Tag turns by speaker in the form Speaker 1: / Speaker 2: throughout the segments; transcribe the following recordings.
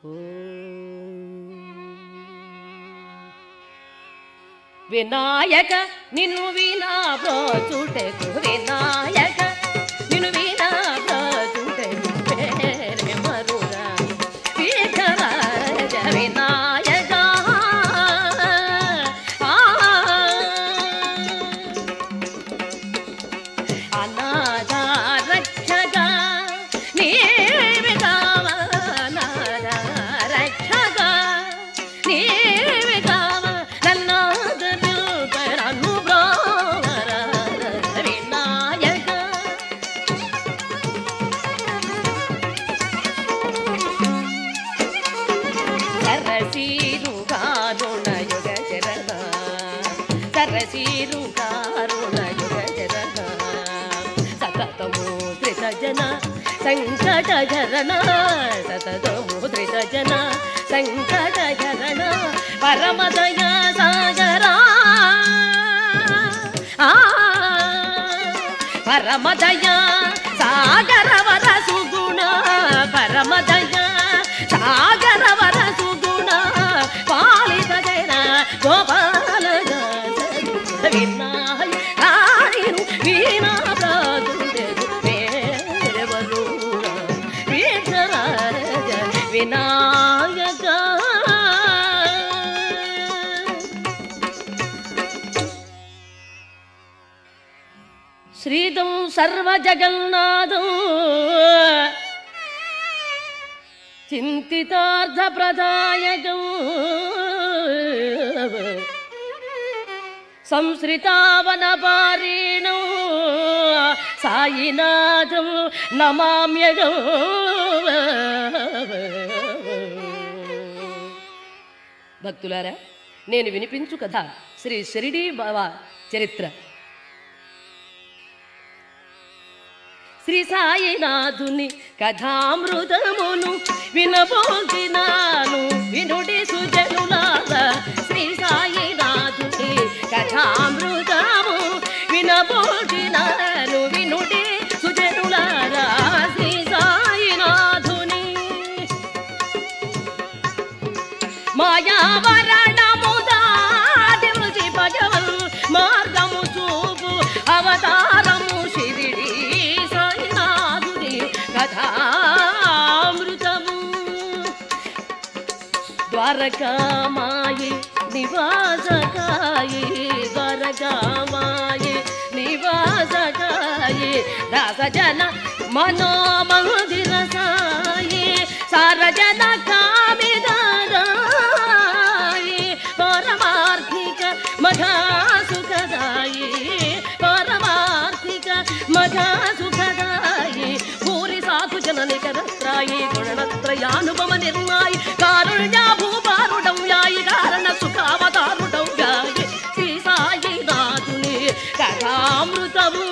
Speaker 1: వినాయక నిన్ను వినా బ్రోచుటకు వినాయక నిన్ను వినా బ్రోచుటకు పేరే మరుగా విఘరాజ వినాయక ఆ అనాథ రక్షక నీవే కావ అనాథ రక్షక నీవే కావ నన్నాదను కరను బ్రోవర వినాయక సరసీరు కారుణ యుగ చరణ సరసీరు కారుణ యుగ చరణ సతతము ధృత జన సంకట చరణ సతతము ధృత జన సంకట చరణ పరమదయ సాగరా ఆ పరమదయ సాగర వర సుగుణ పరమదయ సాగర వర సుగుణ పాలిత జన గోపాల వినాయ ఆడిను వీణా ప్రాదుడెను వేరెవరు విఘ్నరాజ వినాయక శ్రీదం సర్వజగన్నాథం చింతితార్థప్రదాయకం సంశ్రితావనపారీణం సాయినాథం నమామ్యగం భక్తులారా నేను వినిపించు కథ శ్రీ షిరిడీ బాబా చరిత్ర శ్రీ సాయినాథుని కథామృతమును వినబోగినాను వినుడి సుజనులాల శ్రీ సాయినాథుని కథామృతము వినబోగినాను వినుడి సుజనులారా శ్రీ సాయినాథుని మాయావరణము దాటి మృతి భజవన్ మార్గము చూపు అవతారము శిరిడి సాయినాథుని కథామృతము ద్వారకామాయి నివాసకాయి ద్వారకామాయి నివాసకాయి రసజన మనోమందిర సాయి సారజన కామిదారాయి పరమార్థిక మఘాసుఖదాయి పరమార్థిక మఘాసుఖదాయి భూరి సాధు జనని కరత్రాయి గుణత్రయానుభవ నిర్మాయి కారుణ్య భూపారుడం యాయి కారణ సుఖావతారుడం యాయి శ్రీ సాయి నాథుని కథామృతము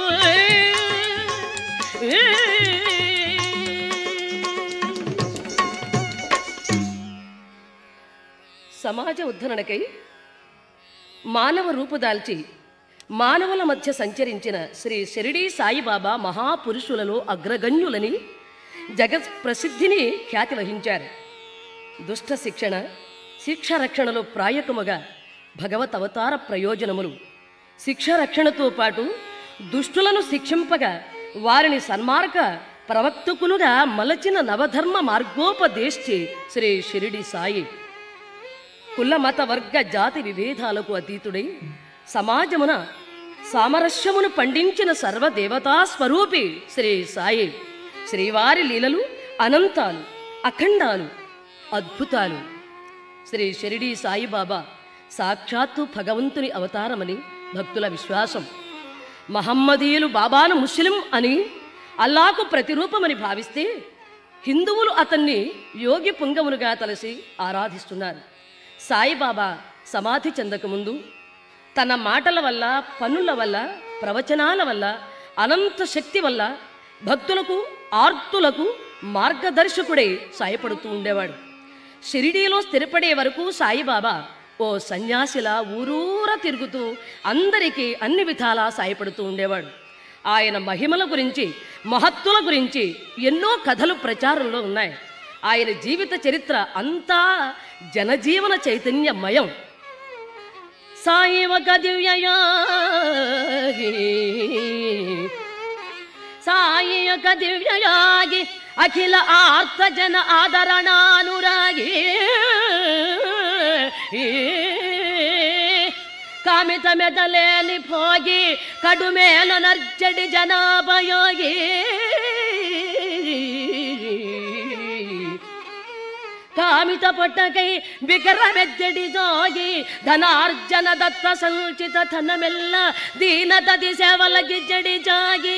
Speaker 1: సమాజ ఉద్ధరణకై మానవ రూపుదాల్చి మానవుల మధ్య సంచరించిన శ్రీ షిరిడీ సాయిబాబా మహాపురుషులలో అగ్రగణ్యులని జగత్ ప్రసిద్ధిని ఖ్యాతి వహించారు దుష్ట శిక్షణ శిక్షారక్షణలో ప్రాయకముగా భగవత్ అవతార ప్రయోజనములు శిక్షారక్షణతో పాటు దుష్టులను శిక్షింపగా వారిని సన్మార్గ ప్రవక్తకులుగా మలచిన నవధర్మ మార్గోపదేశి శ్రీ షిరిడి సాయి కుల మత వర్గ జాతి విభేదాలకు అతీతుడై సమాజమున సామరస్యమును పండించిన సర్వదేవతా స్వరూపి శ్రీ సాయి శ్రీవారి లీలలు అనంతాలు అఖండాలు అద్భుతాలు శ్రీ షిరిడి సాయిబాబా సాక్షాత్తు భగవంతుని అవతారమని భక్తుల విశ్వాసం మహమ్మదీయులు బాబాను ముస్లిం అని అల్లాకు ప్రతిరూపమని భావిస్తే హిందువులు అతన్ని యోగి పుంగమునుగా తలసి ఆరాధిస్తున్నారు సాయిబాబా సమాధి చెందకముందు తన మాటల వల్ల పనుల వల్ల ప్రవచనాల వల్ల అనంత శక్తి వల్ల భక్తులకు ఆర్తులకు మార్గదర్శకుడై సాయపడుతూ ఉండేవాడు షిరిడీలో స్థిరపడే వరకు సాయిబాబా ఓ సన్యాసిలా ఊరూర తిరుగుతూ అందరికీ అన్ని విధాలా సాయపడుతూ ఉండేవాడు ఆయన మహిమల గురించి మహత్తుల గురించి ఎన్నో కథలు ప్రచారంలో ఉన్నాయి ఆయన జీవిత చరిత్ర అంతా జనజీవన చైతన్యమయం సాయి ఒక దివ్యయాగి సాయి ఒక దివ్యయాగి అఖిల ఆర్త జన ఆదరణానురాగి కామిత మెదలేని భోగి కడుమేల నర్జడి జనాభయోగి కామిత పట్టకై వికర వెద్దడి జోగి ధనార్జన దత్త సంచిత ధనమెల్ల దీనతది సేవల గిజ్జడి జాగి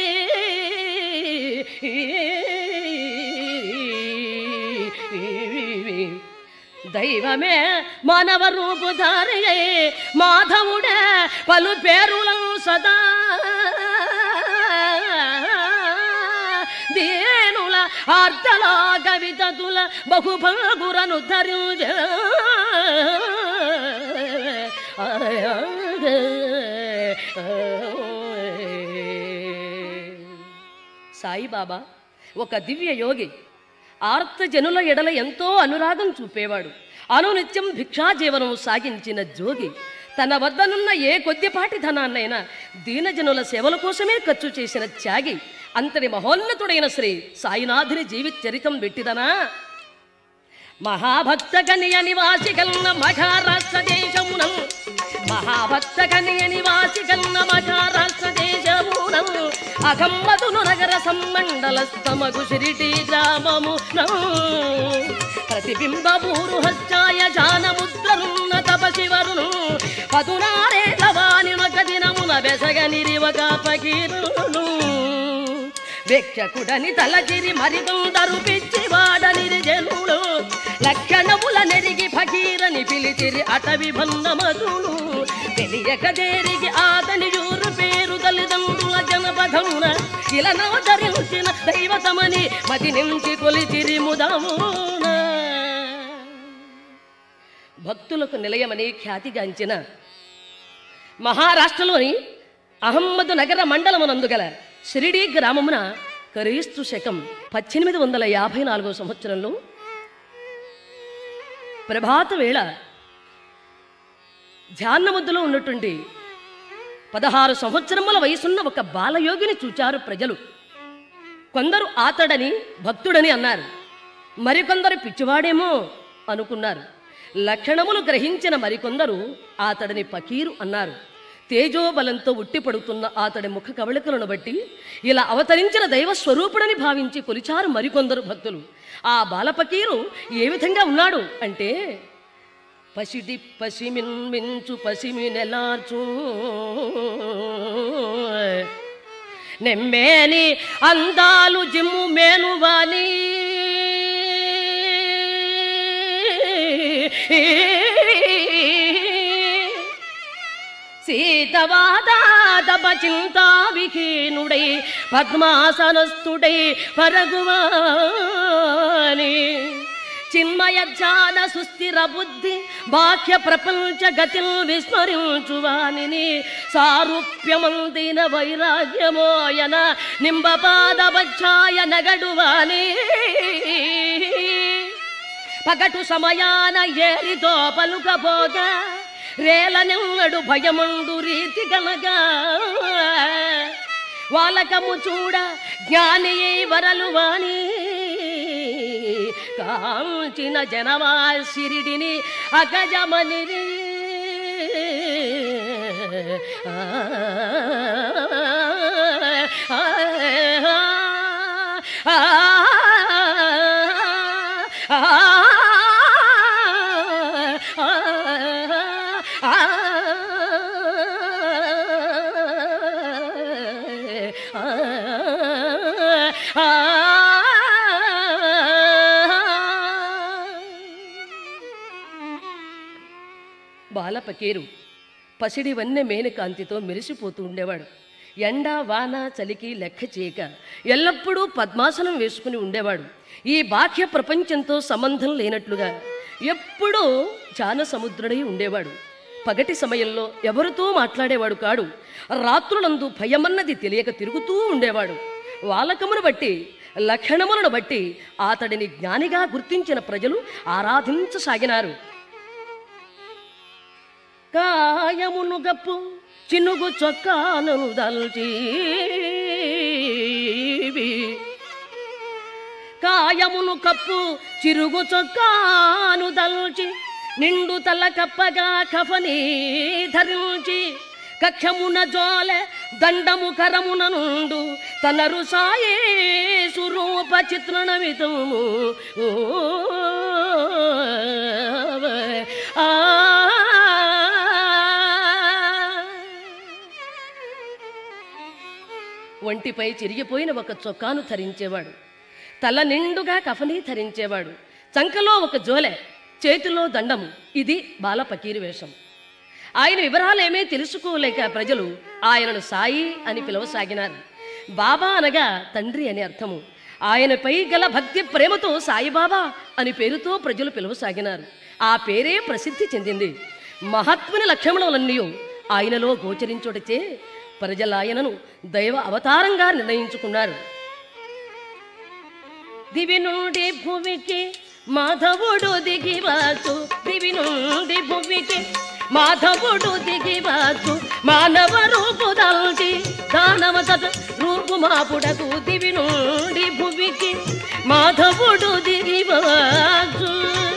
Speaker 1: దైవమే మానవ రూపుధారియే మాధవుడే పలు పేరులను సదా దేనుల ఆర్తల కవితతుల బహుభాగురను ధరించ సాయిబాబా ఒక దివ్య యోగి ఆర్తజనుల ఎడల ఎంతో అనురాగం చూపేవాడు అనునిత్యం భిక్షాజీవనం సాగించిన జోగి తన వద్దనున్న ఏ కొద్దిపాటి ధనాన్నైనా దీనజనుల సేవల కోసమే ఖర్చు చేసిన త్యాగి అంతటి మహోన్నతుడైన శ్రీ సాయినాథుని జీవిత చరితం పెట్టిదనా మహాభక్త కనియ నివాసి కన్న మహారాష్ట్ర దేశమునం మహాభక్త కనియ నివాసి కన్న మహారాష్ట్ర దేశమునం అగమ్మదును నగర సమ్మండల స్తమగు శిరిటి గ్రామము ప్రతిబింబ పూరు హస్తాయ జానముద్రనున్న తపశివరును పదునారేళ్ళ వాని ఒక దినమున బెసగనిరివక పకీరును వెక్షకుడని తలచిరి మరికొందరు పిచ్చివాడని జనుడు లక్షణముల నెరిగి ఫకీరని పిలిచిరి అటవి బంధమధులు తెలియక దేరికి ఆతని యూరు పేరు తల్లిదండ్రుల జనపదమున ఇలా నవతరించిన దైవతమని మది నుంచి కొలిచిరి ముదమున భక్తులకు నిలయమని ఖ్యాతిగాంచిన మహారాష్ట్రలోని అహమ్మదు నగర మండలమునందు గల షిరిడీ గ్రామమున క్రీస్తు శకం పద్దెనిమిది వందల యాభై నాలుగో సంవత్సరంలో ప్రభాత వేళ ధ్యానముద్దులో ఉన్నటువంటి పదహారు సంవత్సరముల వయసున్న ఒక బాలయోగిని చూచారు ప్రజలు కొందరు ఆతడని భక్తుడని అన్నారు మరికొందరు పిచ్చివాడేమో అనుకున్నారు లక్షణములు గ్రహించిన మరికొందరు ఆతడిని పకీరు అన్నారు తేజోబలంతో ఉట్టిపడుతున్న అతడి ముఖ కవళికలను బట్టి ఇలా అవతరించిన దైవ స్వరూపుడని భావించి కొలిచారు మరికొందరు భక్తులు ఆ బాలపకీరు ఏ విధంగా ఉన్నాడు అంటే పసిడి పసిమిన్ మించు పసిమి నెలార్చు నెమ్మేని అందాలు జిమ్ము మేనువాని సీతవాదాదప చింతా విహీనుడై పద్మాసనస్థుడై పరగువాని చిన్మయ ధ్యాన సుస్థిర బుద్ధి బాహ్య ప్రపంచ గతిల్ విస్మరించువానిని సారూప్యమందిన వైరాగ్యమోయన నింబపాదవచ్ఛాయ నగడువాని పగటు సమయాన ఏరితో పలుకపోగా రేల నిన్నడు భయమండు రీతి కలగా వాలకము చూడ జ్ఞాని వరలు వాణి కాంచిన జనమా సిరిడిని అగజమనిరి ఆ, ఆ, ఆ, ఆ, బాలపకీరు పసిడి వన్నె మేనకాంతితో మెరిసిపోతూ ఉండేవాడు ఎండ వాన చలికి లెక్క చేయక ఎల్లప్పుడూ పద్మాసనం వేసుకుని ఉండేవాడు ఈ బాహ్య ప్రపంచంతో సంబంధం లేనట్లుగా ఎప్పుడూ ధ్యాన సముద్రుడై ఉండేవాడు పగటి సమయంలో ఎవరితో మాట్లాడేవాడు కాడు రాత్రులందు భయమన్నది తెలియక తిరుగుతూ ఉండేవాడు వాలకమును బట్టి లక్షణములను బట్టి అతడిని జ్ఞానిగా గుర్తించిన ప్రజలు ఆరాధించసాగినారు కాయమును గప్పు చినుగు చొక్కాను దల్చి కాయమును కప్పు చిరుగు చొక్కాను దల్చి నిండు తల కప్పగా కఫని ధరించి కక్షమున జోలె దండము కరమున నుండు తనరు సాయే సురూప చిత్రణమితము ఆ ఒంటిపై చిరిగిపోయిన ఒక చొక్కాను ధరించేవాడు తల నిండుగా కఫనీ ధరించేవాడు చంకలో ఒక జోలె చేతిలో దండము ఇది బాల పకీరు వేషం ఆయన వివరాలేమీ తెలుసుకోలేక ప్రజలు ఆయనను సాయి అని పిలవసాగినారు బాబా అనగా తండ్రి అని అర్థము ఆయనపై గల భక్తి ప్రేమతో సాయిబాబా అని పేరుతో ప్రజలు పిలవసాగినారు ఆ పేరే ప్రసిద్ధి చెందింది మహాత్ముని లక్ష్యములన్నీ ఆయనలో గోచరించుటచే ప్రజలు ఆయనను దైవ అవతారంగా నిర్ణయించుకున్నారు దివి నుండి భూమికి మాధవుడు దిగివచ్చు దివి నుండి భూమికి మాధవుడు దిగివచ్చు మానవ రూపు దాల్చి దానవ తత రూపు మాపుడకు దివి నుండి భూమికి మాధవుడు దిగివచ్చు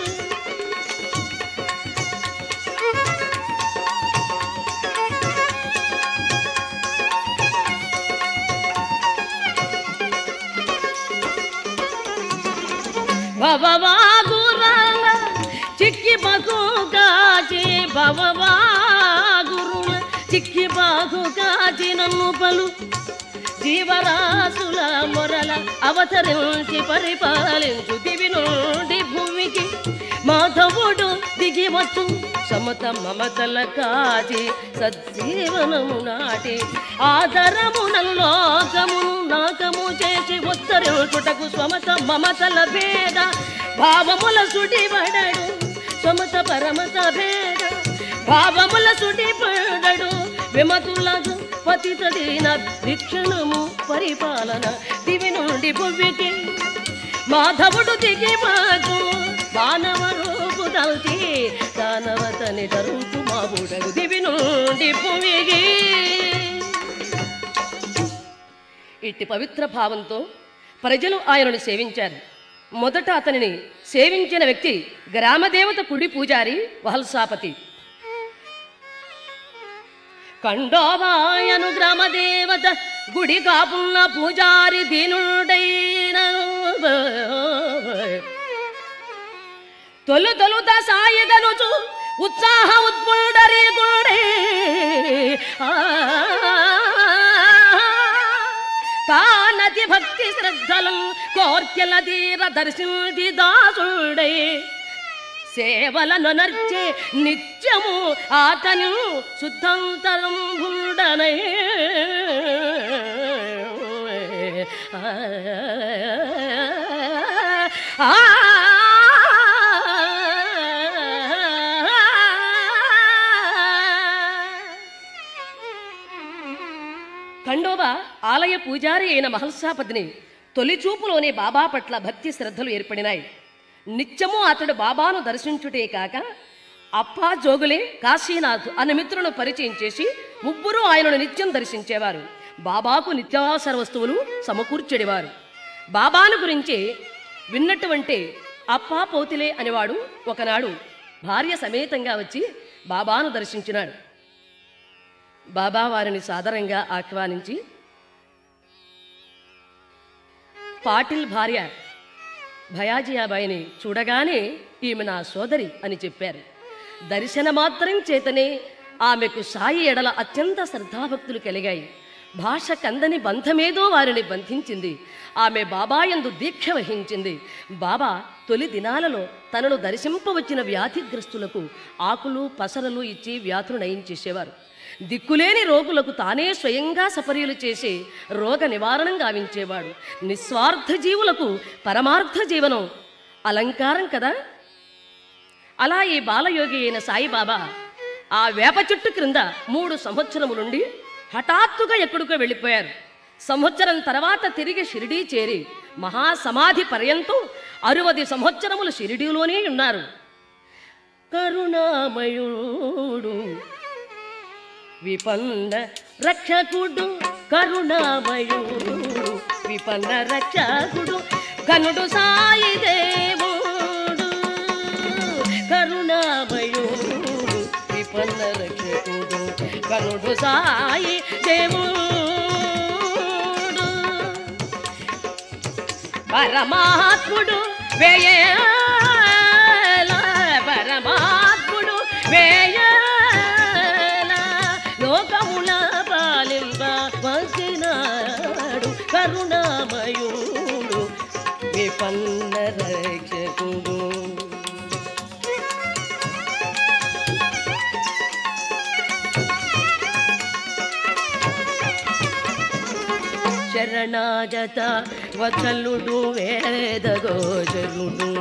Speaker 1: భవవాగురాల చిక్కి బహుగాచి భవవాగురుల చిక్కి బహుగాచి నన్ను పలు జీవరాశుల మొరల అవతరించి పరిపాలించు దివి నుండి భూమికి మాధవుడు దిగివచ్చు సమత మమతల కాచి సజ్జీవనము నాటి ఆదరమున లోకమును నాకము చేసి ఉత్తరించుటకు స్వమత మమతల భేద భావముల సుడిబడడు స్వమత పరమత భేద భావముల సుడిపడడు విమతులకు పతిత దీన భిక్షణము పరిపాలన దివి నుండి భువికి మాధవుడు దిగి మాకు మానవ రూపు దల్చి దానవతని తరుతు మాబుడగు దివి నుండి భువికి ఇట్టి పవిత్ర భావంతో ప్రజలు ఆయనను సేవించారు మొదట అతనిని సేవించిన వ్యక్తి గ్రామదేవత కుడి పూజారి వహల్సాపతి కండోబాయను గ్రామదేవత గుడి కాపున్న పూజారి దీనుడైన తొలు తొలుత సాయగలుచు ఉత్సాహ ఉద్ముండరి గుడే తానతి భక్తి శ్రద్ధలం కోర్కెల తీర దర్శించి దాసుడై సేవలను నర్చే నిత్యము ఆతను శుద్ధంతరం భుండనై ఆ ఖండోబా ఆలయ పూజారి అయిన మహల్సాపతిని తొలి చూపులోనే బాబా పట్ల భక్తి శ్రద్ధలు ఏర్పడినాయి నిత్యము అతడు బాబాను దర్శించుటే కాక అప్పా జోగులే కాశీనాథ్ అనే మిత్రులను పరిచయం చేసి ముగ్గురు ఆయనను నిత్యం దర్శించేవారు బాబాకు నిత్యావసర వస్తువులు సమకూర్చెడివారు బాబాను గురించి విన్నటువంటి అప్పా పోతిలే అనేవాడు ఒకనాడు భార్య సమేతంగా వచ్చి బాబాను దర్శించినాడు బాబా వారిని సాదరంగా ఆహ్వానించి పాటిల్ భార్య భయాజియాబాయిని చూడగానే ఈమె నా సోదరి అని చెప్పారు దర్శన మాత్రం చేతనే ఆమెకు సాయి ఎడల అత్యంత శ్రద్ధాభక్తులు కలిగాయి భాష కందని బంధమేదో వారిని బంధించింది ఆమె బాబాయందు దీక్ష వహించింది బాబా తొలి దినాలలో తనను దర్శింపవచ్చిన వ్యాధిగ్రస్తులకు ఆకులు పసరలు ఇచ్చి వ్యాధులు నయం చేసేవారు దిక్కులేని రోగులకు తానే స్వయంగా సపర్యలు చేసి రోగ నివారణం గావించేవాడు నిస్వార్థ జీవులకు పరమార్థ జీవనం అలంకారం కదా అలా ఈ బాలయోగి అయిన సాయిబాబా ఆ వేప చెట్టు క్రింద మూడు సంవత్సరములుండి హఠాత్తుగా ఎక్కడికో వెళ్ళిపోయారు సంవత్సరం తర్వాత తిరిగి షిరిడీ చేరి మహాసమాధి పర్యంతం అరువది సంవత్సరములు షిరిడీలోనే ఉన్నారు కరుణామయుడు విపన్న రక్షకుడు కరుణామయుడు విపన్న రక్షకుడు కనుడు సాయి దేవుడు కరుణామయుడు విపన్న రక్షకుడు కనుడు సాయి దేవుడు పరమాత్ముడు వేయేల పరమాత్ముడు వేయేల లోకముల పాలింప వచ్చినాడు కరుణామయుడు విపన్న రక్షకుడు శరణాగత వచలుడు వేదగోచరుడు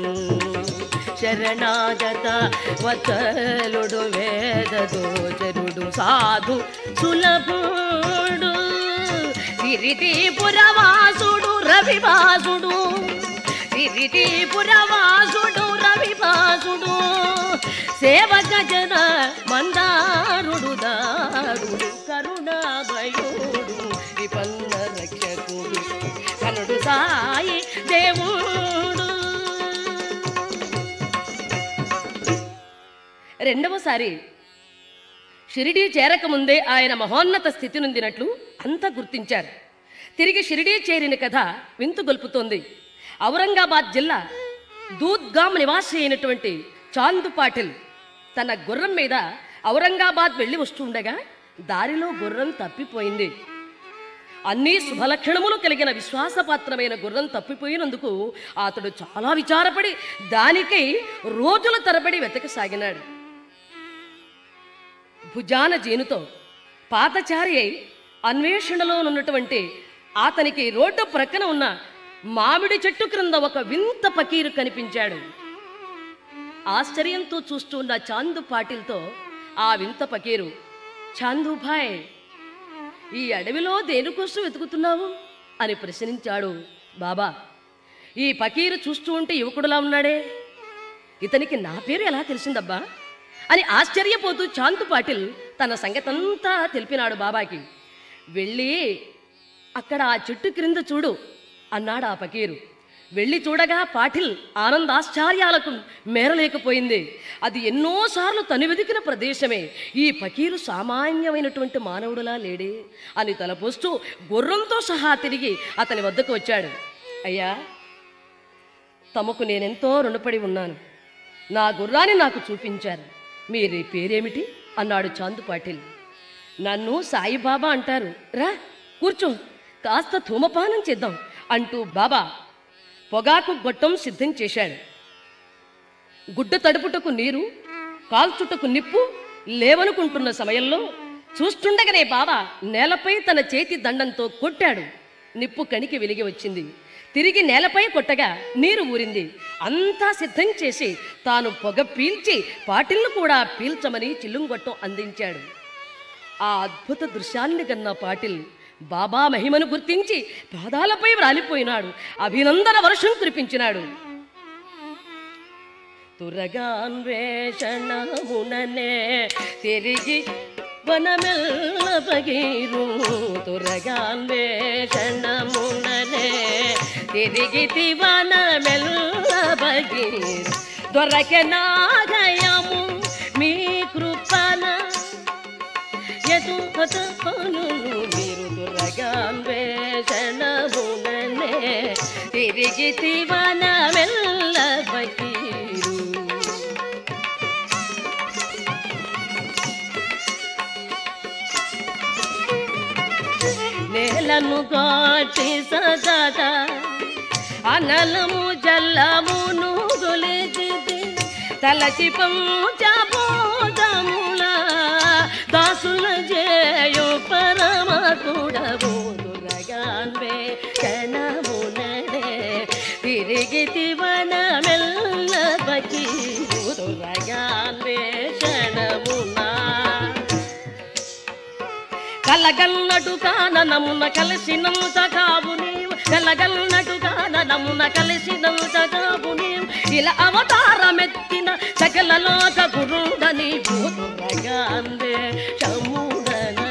Speaker 1: శరణాగత వచలుడు వేదగోచరుడు సాధు సులభుడు సిరిటిపురవాసుడు రవివాసుడు సిరిటిపురవాసుడు రవివాసుడు సేవక జన మందారుడు దారుడు కరుణాభయుడు విపన్న రక్షకుడు కనుడు సాయి దేవుడు రెండవసారి షిరిడీ చేరకముందే ఆయన మహోన్నత స్థితి నొందినట్లు అంతా గుర్తించారు తిరిగి షిరిడీ చేరిన కథ వింతు గొల్పుతోంది ఔరంగాబాద్ జిల్లా దూద్గామ్ నివాసి అయినటువంటి చాందు పాటిల్ తన గుర్రం మీద ఔరంగాబాద్ వెళ్ళి వస్తుండగా దారిలో గుర్రం తప్పిపోయింది అన్ని శుభలక్షణములు కలిగిన విశ్వాసపాత్రమైన గుర్రం తప్పిపోయినందుకు అతడు చాలా విచారపడి దానికై రోజుల తరబడి వెతకసాగినాడు భుజాన జేనుతో పాతచారి అయి అన్వేషణలో ఉన్నటువంటి అతనికి రోడ్డు ప్రక్కన ఉన్న మామిడి చెట్టు క్రింద ఒక వింత పకీరు కనిపించాడు ఆశ్చర్యంతో చూస్తున్న చాందు పాటిల్తో ఆ వింత పకీరు చాందు భాయ్ ఈ అడవిలో దేనికోసం వెతుకుతున్నావు అని ప్రశ్నించాడు బాబా ఈ పకీరు చూస్తూ ఉంటే యువకుడులా ఉన్నాడే ఇతనికి నా పేరు ఎలా తెలిసిందబ్బా అని ఆశ్చర్యపోతూ చాంతు పాటిల్ తన సంగతంతా తెలిపినాడు బాబాకి వెళ్ళి అక్కడ ఆ చెట్టు క్రింద చూడు అన్నాడు ఆ పకీరు వెళ్ళి చూడగా పాటిల్ ఆనందాశ్చర్యాలకు మేరలేకపోయింది అది ఎన్నోసార్లు తను వెతికిన ప్రదేశమే ఈ పకీరు సామాన్యమైనటువంటి మానవుడులా లేడే అని తలపోస్తూ గుర్రంతో సహా తిరిగి అతని వద్దకు వచ్చాడు అయ్యా తమకు నేనెంతో రుణపడి ఉన్నాను నా గుర్రాన్ని నాకు చూపించారు మీరి పేరేమిటి అన్నాడు చాందు పాటిల్ నన్ను సాయిబాబా అంటారు రా కూర్చో కాస్త ధూమపానం చేద్దాం అంటూ బాబా పొగాకు గొట్టం సిద్ధం చేశాడు గుడ్డ తడుపుటకు నీరు కాల్చుటకు నిప్పు లేవనుకుంటున్న సమయంలో చూస్తుండగానే బాబా నేలపై తన చేతి దండంతో కొట్టాడు నిప్పు కణికి వెలిగి వచ్చింది తిరిగి నేలపై కొట్టగా నీరు ఊరింది అంతా సిద్ధం చేసి తాను పొగ పీల్చి పాటిల్ను కూడా పీల్చమని చిల్లుంగొట్టం అందించాడు ఆ అద్భుత దృశ్యాన్ని కన్న పాటిల్ బాబా మహిమను గుర్తించి పాదాలపై రాలిపోయినాడు అభినందన వర్షం కురిపించినాడు తురగాన్వేషణముననే తిరిగి వనమెల్ల పగీరు తురగాన్వేషణముననే తిరిగి వనమెల్ల పగీరు దొరకెనాగయము మీ కృపణ ఎదుపను మీరు దురగాన్వేషణముననే తిరిగి తివన మెల్ల బకీరు నేలను కాచి సదగా అనలము జల్లమును గొలిచిది తలచి పంచబోధముల దాసుల జయో పరమ కూడబోదురగాన్వే క్షణముననే తిరిగి తివన మెల్ల బకీరురగాన్వే క్షణమునా కల కలగన్నటు కాననమున కలిసినంత కావు నీవు కలగన్నటు కాననమున కలిసినంత కావు నీవు ఇలా అవతారమెత్తిన సకల లోక గురుడని భూతురగా అందే చముడనా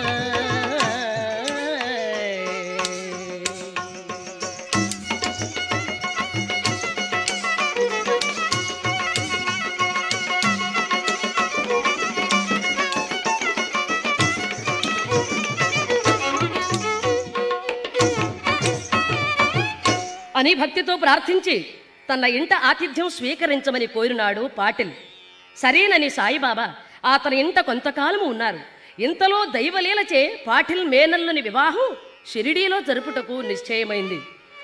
Speaker 1: అని భక్తితో ప్రార్థించి తన ఇంట ఆతిథ్యం స్వీకరించమని కోరినాడు పాటిల్ సరేనని సాయిబాబా అతని ఇంట కొంతకాలము ఉన్నారు ఇంతలో దైవలీలచే పాటిల్ మేనల్లుని వివాహం షిరిడీలో జరుపుటకు నిశ్చయమైంది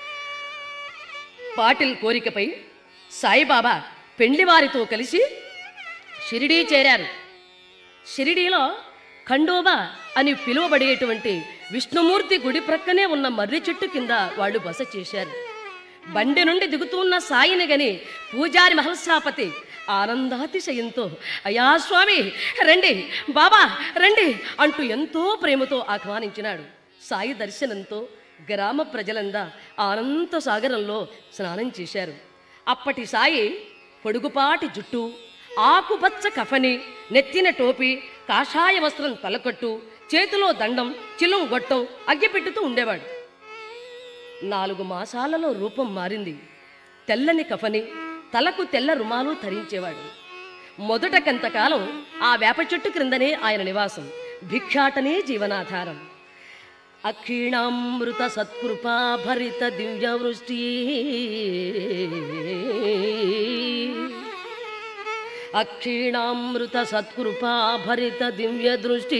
Speaker 1: పాటిల్ కోరికపై సాయిబాబా పెండ్లివారితో కలిసి షిరిడీ చేరారు షిరిడీలో ఖండోబా అని పిలువబడేటువంటి విష్ణుమూర్తి గుడి ప్రక్కనే ఉన్న మర్రి చెట్టు కింద వాళ్ళు బస చేశారు బండి నుండి దిగుతున్న సాయిని గని పూజారి మహల్సాపతి ఆనందాతిశయంతో అయ్యా స్వామి రండి బాబా రండి అంటూ ఎంతో ప్రేమతో ఆహ్వానించినాడు సాయి దర్శనంతో గ్రామ ప్రజలందా ఆనంద సాగరంలో స్నానం చేశారు అప్పటి సాయి పొడుగుపాటి జుట్టు ఆకుపచ్చ కఫని నెత్తిన టోపీ కాషాయ వస్త్రం తలకట్టు చేతిలో దండం చిలుం గొట్టం అగ్గిపెట్టుతూ ఉండేవాడు నాలుగు మాసాలలో రూపం మారింది తెల్లని కఫని తలకు తెల్ల రుమాలు ధరించేవాడు మొదట కొంతకాలం ఆ వేప చెట్టు క్రిందనే ఆయన నివాసం భిక్షాటనే జీవనాధారం అక్షీణామృత సత్కృపా భరిత దివ్యవృష్టి అక్షీణామృత సత్కృపా భరిత దివ్య దృష్టి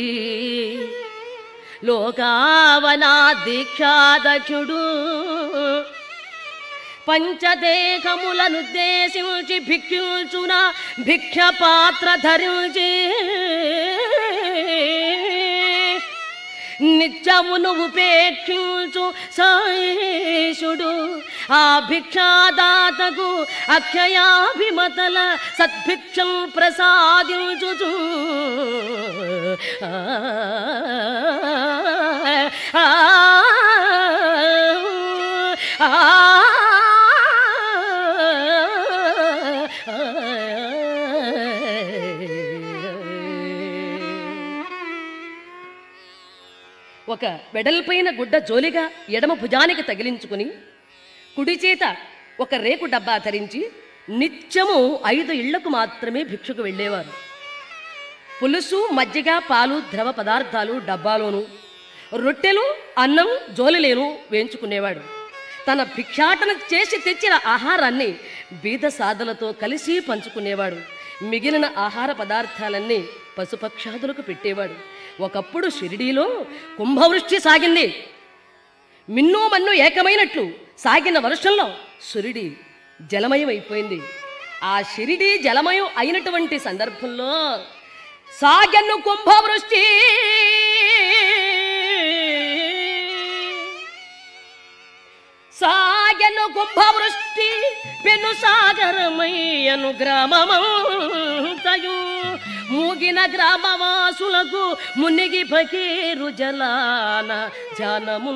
Speaker 1: లోకావనా దీక్షాదక్షుడు పంచదేహములనుద్దేశించి భిక్షుచున భిక్ష పాత్ర ధరించి నిత్యమును ఉపేక్షించు సాయేషుడు ఆ భిక్షాదాతకు అక్షయాభిమతల సద్భిక్షం ప్రసాదించుచు ఆ, ఆ, ఆ, ఒక వెడల్పైన గుడ్డ జోలిగా ఎడమ భుజానికి తగిలించుకుని కుడి చేత ఒక రేకు డబ్బా ధరించి నిత్యము ఐదు ఇళ్లకు మాత్రమే భిక్షకు వెళ్ళేవారు పులుసు మజ్జిగ పాలు ద్రవ పదార్థాలు డబ్బాలోను రొట్టెలు అన్నం జోలిలేను వేయించుకునేవాడు తన భిక్షాటన చేసి తెచ్చిన ఆహారాన్ని బీద సాధలతో కలిసి పంచుకునేవాడు మిగిలిన ఆహార పదార్థాలన్నీ పశుపక్షాదులకు పెట్టేవాడు ఒకప్పుడు షిరిడీలో కుంభవృష్టి సాగింది మిన్ను మన్ను ఏకమైనట్లు సాగిన వర్షంలో షిరిడి జలమయం అయిపోయింది ఆ షిరిడి జలమయం అయినటువంటి సందర్భంలో సాగను కుంభవృష్టి సాగను కుంభవృష్టి పెను సాగరమయ్యను గ్రామమంతయు మూగిన గ్రామవాసులకు మునిగి పకీరు జలాన జానము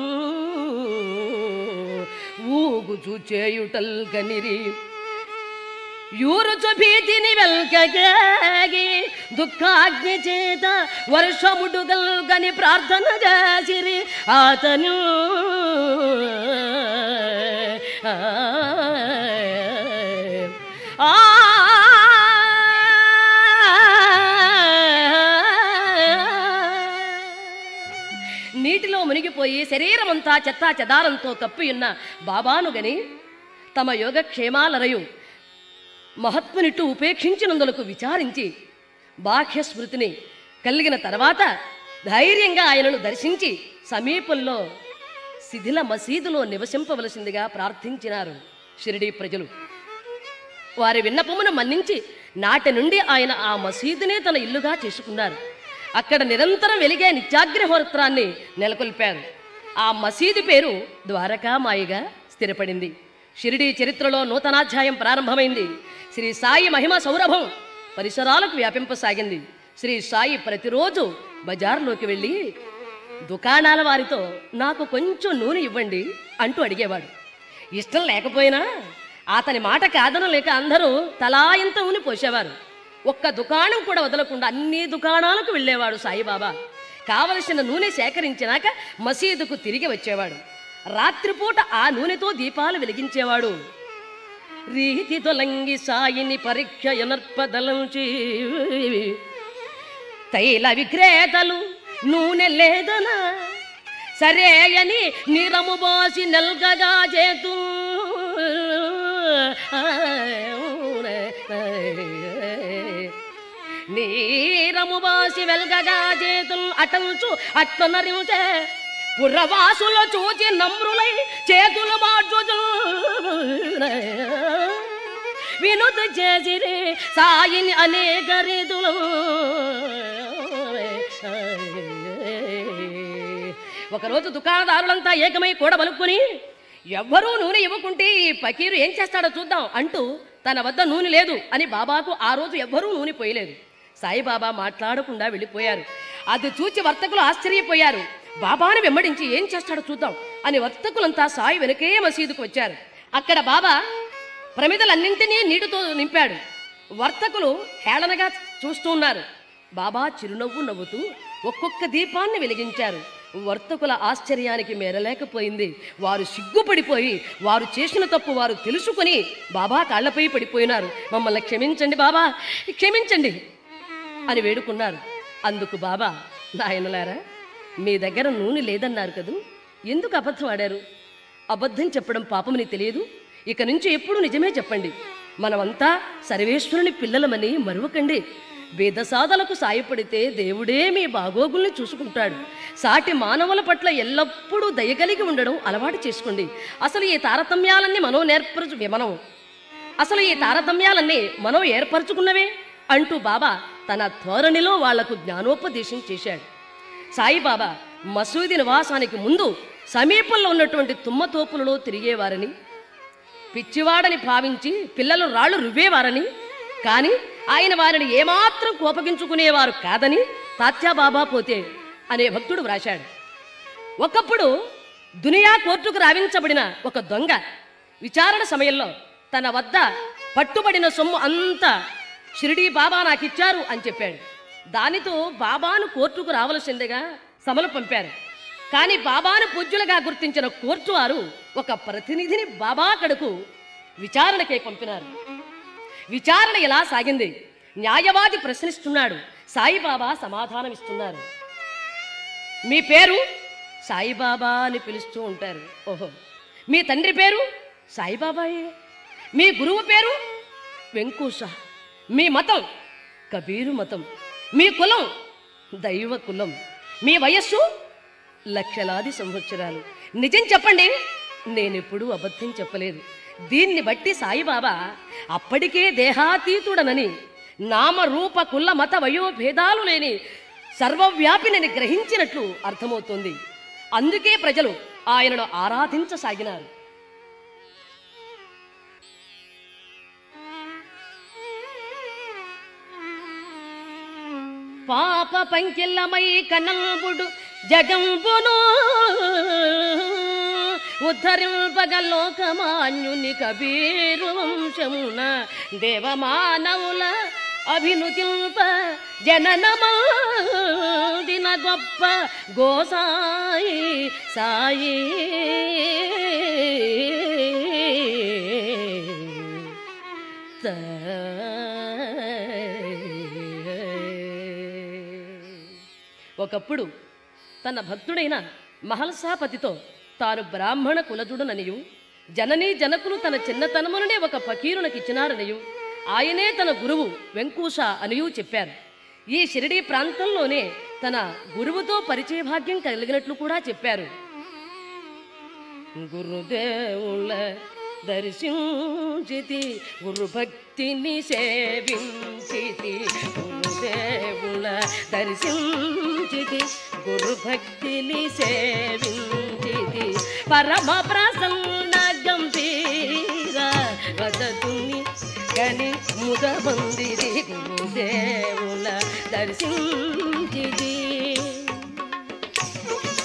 Speaker 1: ఊగుచు చేయుటల్ గనిరి యూరుచు భీతిని వెల్కగాగి దుఃఖాగ్ని చేత వర్షముడు గల్గని ప్రార్థన చేసిరి అతను ఆ నీటిలో మునిగిపోయి శరీరమంతా చెత్తా చెదారంతో కప్పియున్న బాబాను గని తమ యోగక్షేమాలరయు మహాత్మునిట్టు ఉపేక్షించినందులకు విచారించి బాహ్య స్మృతిని కలిగిన తర్వాత ధైర్యంగా ఆయనను దర్శించి సమీపంలో శిథిల మసీదులో నివసింపవలసిందిగా ప్రార్థించినారు షిరిడీ ప్రజలు వారి విన్నపమును మన్నించి నాటి నుండి ఆయన ఆ మసీదునే తన ఇల్లుగా చేసుకున్నారు అక్కడ నిరంతరం వెలిగే నిత్యాగ్రహోత్రాన్ని నెలకొల్పారు ఆ మసీదు పేరు ద్వారకామాయిగా స్థిరపడింది షిరిడీ చరిత్రలో నూతనాధ్యాయం ప్రారంభమైంది శ్రీ సాయి మహిమ సౌరభం పరిసరాలకు వ్యాపింపసాగింది శ్రీ సాయి ప్రతిరోజు బజార్లోకి వెళ్ళి దుకాణాల వారితో నాకు కొంచెం నూనె ఇవ్వండి అంటూ అడిగేవాడు ఇష్టం లేకపోయినా అతని మాట కాదనలేక అందరూ తలా ఇంత నూనె పోసేవారు ఒక్క దుకాణం కూడా వదలకుండా అన్ని దుకాణాలకు వెళ్ళేవాడు సాయిబాబా కావలసిన నూనె సేకరించినాక మసీదుకు తిరిగి వచ్చేవాడు రాత్రిపూట ఆ నూనెతో దీపాలు వెలిగించేవాడు రీతి తొలంగి సాయిని పరీక్ష ఎనర్పదలంచి తైల విక్రేతలు నూనె లేదనా సరే అని నీరము పోసి నెల్గగా చేతు నీరము బాసి వెల్గగా చేతులు అటంచు అట్లనరించే పుర్రవాసుల చూచి నమ్రులై చేతులు మార్చు వినుత చేసిరే సాయిని అనేక రీతులు ఒకరోజు దుకాణదారులంతా ఏకమై కూడబలుక్కుని ఎవ్వరూ నూనె ఇవ్వకుంటే ఈ పకీరు ఏం చేస్తాడో చూద్దాం అంటూ తన వద్ద నూనె లేదు అని బాబాకు ఆ రోజు ఎవ్వరూ నూనె పోయలేదు సాయిబాబా మాట్లాడకుండా వెళ్ళిపోయారు అది చూచి వర్తకులు ఆశ్చర్యపోయారు బాబాను వెంబడించి ఏం చేస్తాడో చూద్దాం అని వర్తకులంతా సాయి వెనుకే మసీదుకు వచ్చారు అక్కడ బాబా ప్రమిదలన్నింటినీ నీటితో నింపాడు వర్తకులు హేళనగా చూస్తూ ఉన్నారు బాబా చిరునవ్వు నవ్వుతూ ఒక్కొక్క దీపాన్ని వెలిగించారు వర్తకుల ఆశ్చర్యానికి మేరలేకపోయింది వారు సిగ్గుపడిపోయి వారు చేసిన తప్పు వారు తెలుసుకొని బాబా కాళ్ళపై పడిపోయినారు మమ్మల్ని క్షమించండి బాబా క్షమించండి అని వేడుకున్నారు అందుకు బాబా నాయనలారా మీ దగ్గర నూనె లేదన్నారు కదూ ఎందుకు అబద్ధం ఆడారు అబద్ధం చెప్పడం పాపమని తెలియదు ఇక నుంచి ఎప్పుడు నిజమే చెప్పండి మనమంతా సర్వేశ్వరుని పిల్లలమని మరువకండి వేదసాధలకు సాయపడితే దేవుడే మీ బాగోగుల్ని చూసుకుంటాడు సాటి మానవుల పట్ల ఎల్లప్పుడూ దయగలిగి ఉండడం అలవాటు చేసుకోండి అసలు ఈ తారతమ్యాలన్నీ మనం నేర్పరచు మనం అసలు ఈ తారతమ్యాలన్నీ మనం ఏర్పరచుకున్నవే అంటూ బాబా తన ధోరణిలో వాళ్లకు జ్ఞానోపదేశం చేశాడు సాయిబాబా మసూది నివాసానికి ముందు సమీపంలో ఉన్నటువంటి తుమ్మతోపులలో తిరిగేవారని పిచ్చివాడని భావించి పిల్లలు రాళ్ళు రువ్వేవారని కానీ ఆయన వారిని ఏమాత్రం కోపగించుకునేవారు కాదని తాత్యాబాబా పోతే అనే భక్తుడు వ్రాశాడు ఒకప్పుడు దునియా కోర్టుకు రావించబడిన ఒక దొంగ విచారణ సమయంలో తన వద్ద పట్టుబడిన సొమ్ము అంతా షిరిడీ బాబా నాకు ఇచ్చారు అని చెప్పాడు దానితో బాబాను కోర్టుకు రావలసిందిగా సమలు పంపారు కానీ బాబాను పూజ్యులుగా గుర్తించిన కోర్టు వారు ఒక ప్రతినిధిని బాబా కడకు విచారణకై పంపినారు విచారణ ఎలా సాగింది న్యాయవాది ప్రశ్నిస్తున్నాడు సాయిబాబా సమాధానమిస్తున్నారు మీ పేరు సాయిబాబా అని పిలుస్తూ ఉంటారు ఓహో మీ తండ్రి పేరు సాయిబాబాయే మీ గురువు పేరు వెంకూష మీ మతం కబీరు మతం మీ కులం దైవ కులం మీ వయస్సు లక్షలాది సంవత్సరాలు నిజం చెప్పండి నేనెప్పుడూ అబద్ధం చెప్పలేదు దీన్ని బట్టి సాయిబాబా అప్పటికే దేహాతీతుడనని నామరూప కుల మత వయోభేదాలు లేని సర్వవ్యాపినని గ్రహించినట్లు అర్థమవుతోంది అందుకే ప్రజలు ఆయనను ఆరాధించసాగినారు పాప పంకిల్లమై కనంబుడు జగంబును ఉద్ధరింపగ లోకమాన్యుని కబీరు వంశమున దేవమానవుల అభినుతింప జననమాదిన గొప్ప గోసాయి సాయి ఒకప్పుడు తన భక్తుడైన మహల్సాపతితో తాను బ్రాహ్మణ కులజుడననియు జననీ జనకులు తన చిన్నతనముననే ఒక ఫకీరునకిచ్చినారనియు ఆయనే తన గురువు వెంకూష అనియు చెప్పారు ఈ షిరిడీ ప్రాంతంలోనే తన గురువుతో పరిచయ భాగ్యం కలిగినట్లు కూడా చెప్పారు గురుదేవుల దర్శించితి గురు భక్తిని సేవించితి గురుదేవుల దర్శించితి గురు భక్తిని సేవించితి పరమ ప్రసన్న గంభీర వదతుని గని ముదమందిరి గురుదేవుల దర్శించితి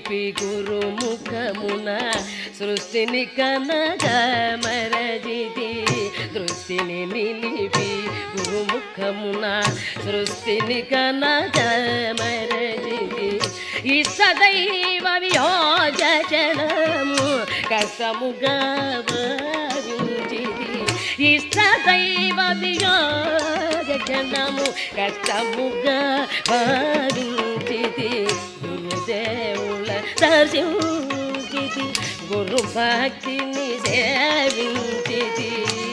Speaker 1: నిలిపి గురుముఖమున సృష్టిని కనగ మరజిది దృష్టిని నిలిపి గురుముఖమున సృష్టిని కనగ మరజిది ఈ సదైవ వియోజనము కసముగా భావించిది ఈ సదైవ వియోజనము కష్టముగా భావించిది గురుదేవుల దర్శించిది గురు భక్తిని సేవించిది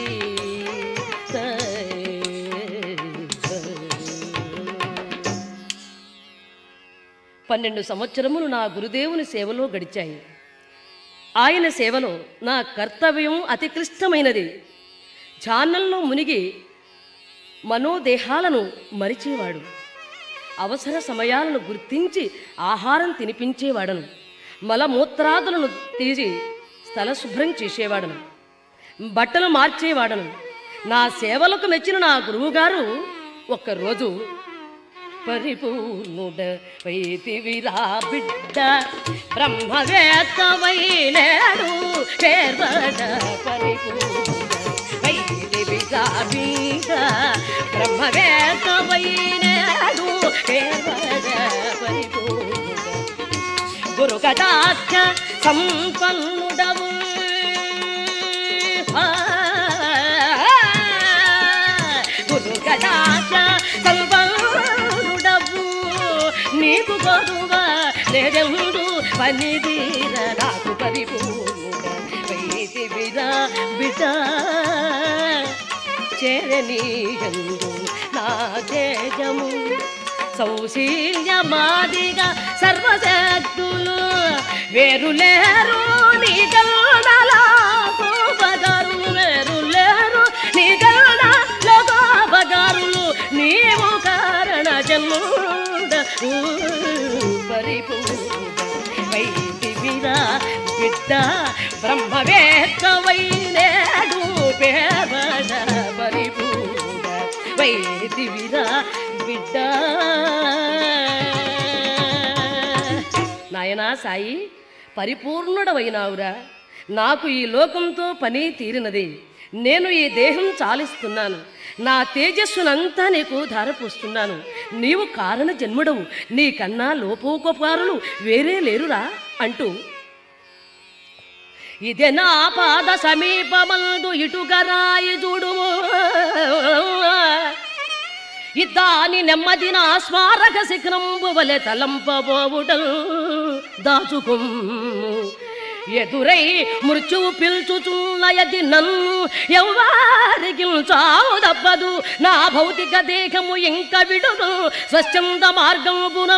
Speaker 1: పన్నెండు సంవత్సరములు నా గురుదేవుని సేవలో గడిచాయి ఆయన సేవలో నా కర్తవ్యం అతి క్లిష్టమైనది ధ్యానంలో మునిగి మనోదేహాలను మరిచేవాడు అవసర సమయాలను గుర్తించి ఆహారం తినిపించేవాడను మలమూత్రాదులను తీసి స్థల శుభ్రం చేసేవాడను బట్టలు మార్చేవాడను నా సేవలకు మెచ్చిన నా గురువుగారు ఒక్కరోజు పరిపూర్ణుడ వైతివిరా బిడ్డ బ్రహ్మవేత్తమైనాడు పేర్వడ పరిపూర్ణుడ వైతివిరా బిడ్డ బ్రహ్మవేత్తమైనాడు పేర్వడ పరిపూర్ణుడ గురు కటాక్ష సంపన్నుడవు గురు కటాక్ష సంపన్నుడవు నీకు గొడవ లేదెందు పనిదీర నాకు పరిపూర్ణుడ వైతి విరా బిడ్డ చేరనీయందు నా తేజము సౌశీల్యమాదిగా సర్వశక్తులు వేరు లేరు నీ గల్లాలకు బగారులు వేరు లేరు నీ గల్లాలకు బగారులు నీవు కారణ జన్ముడ పరిపూర్ణ వైదివిరా బిడ్డ బ్రహ్మవేత్తవైనేడు పేవడ పరిపూర్ణ వైదివిరా బిడ్డ నాయనా సాయి పరిపూర్ణుడవైనావురా నాకు ఈ లోకంతో పని తీరినది నేను ఈ దేహం చాలిస్తున్నాను నా తేజస్సునంతా నీకు ధారపోస్తున్నాను నీవు కారణ జన్ముడవు నీకన్నా లోపోపకారులు వేరే లేరురా అంటూ ఇదే నా పాద సమీపమందు ఇటుకరాయి చూడుము ఇద్దాని నెమ్మది నా స్మారక శిఖరంబు వలె తలంపబోవుట దాచుకుము ఎదురై మృత్యువు పిల్చుచున్నయది నన్ను ఎవరికి చావు తప్పదు నా భౌతిక దేహము ఇంక విడును స్వచ్ఛంద మార్గమున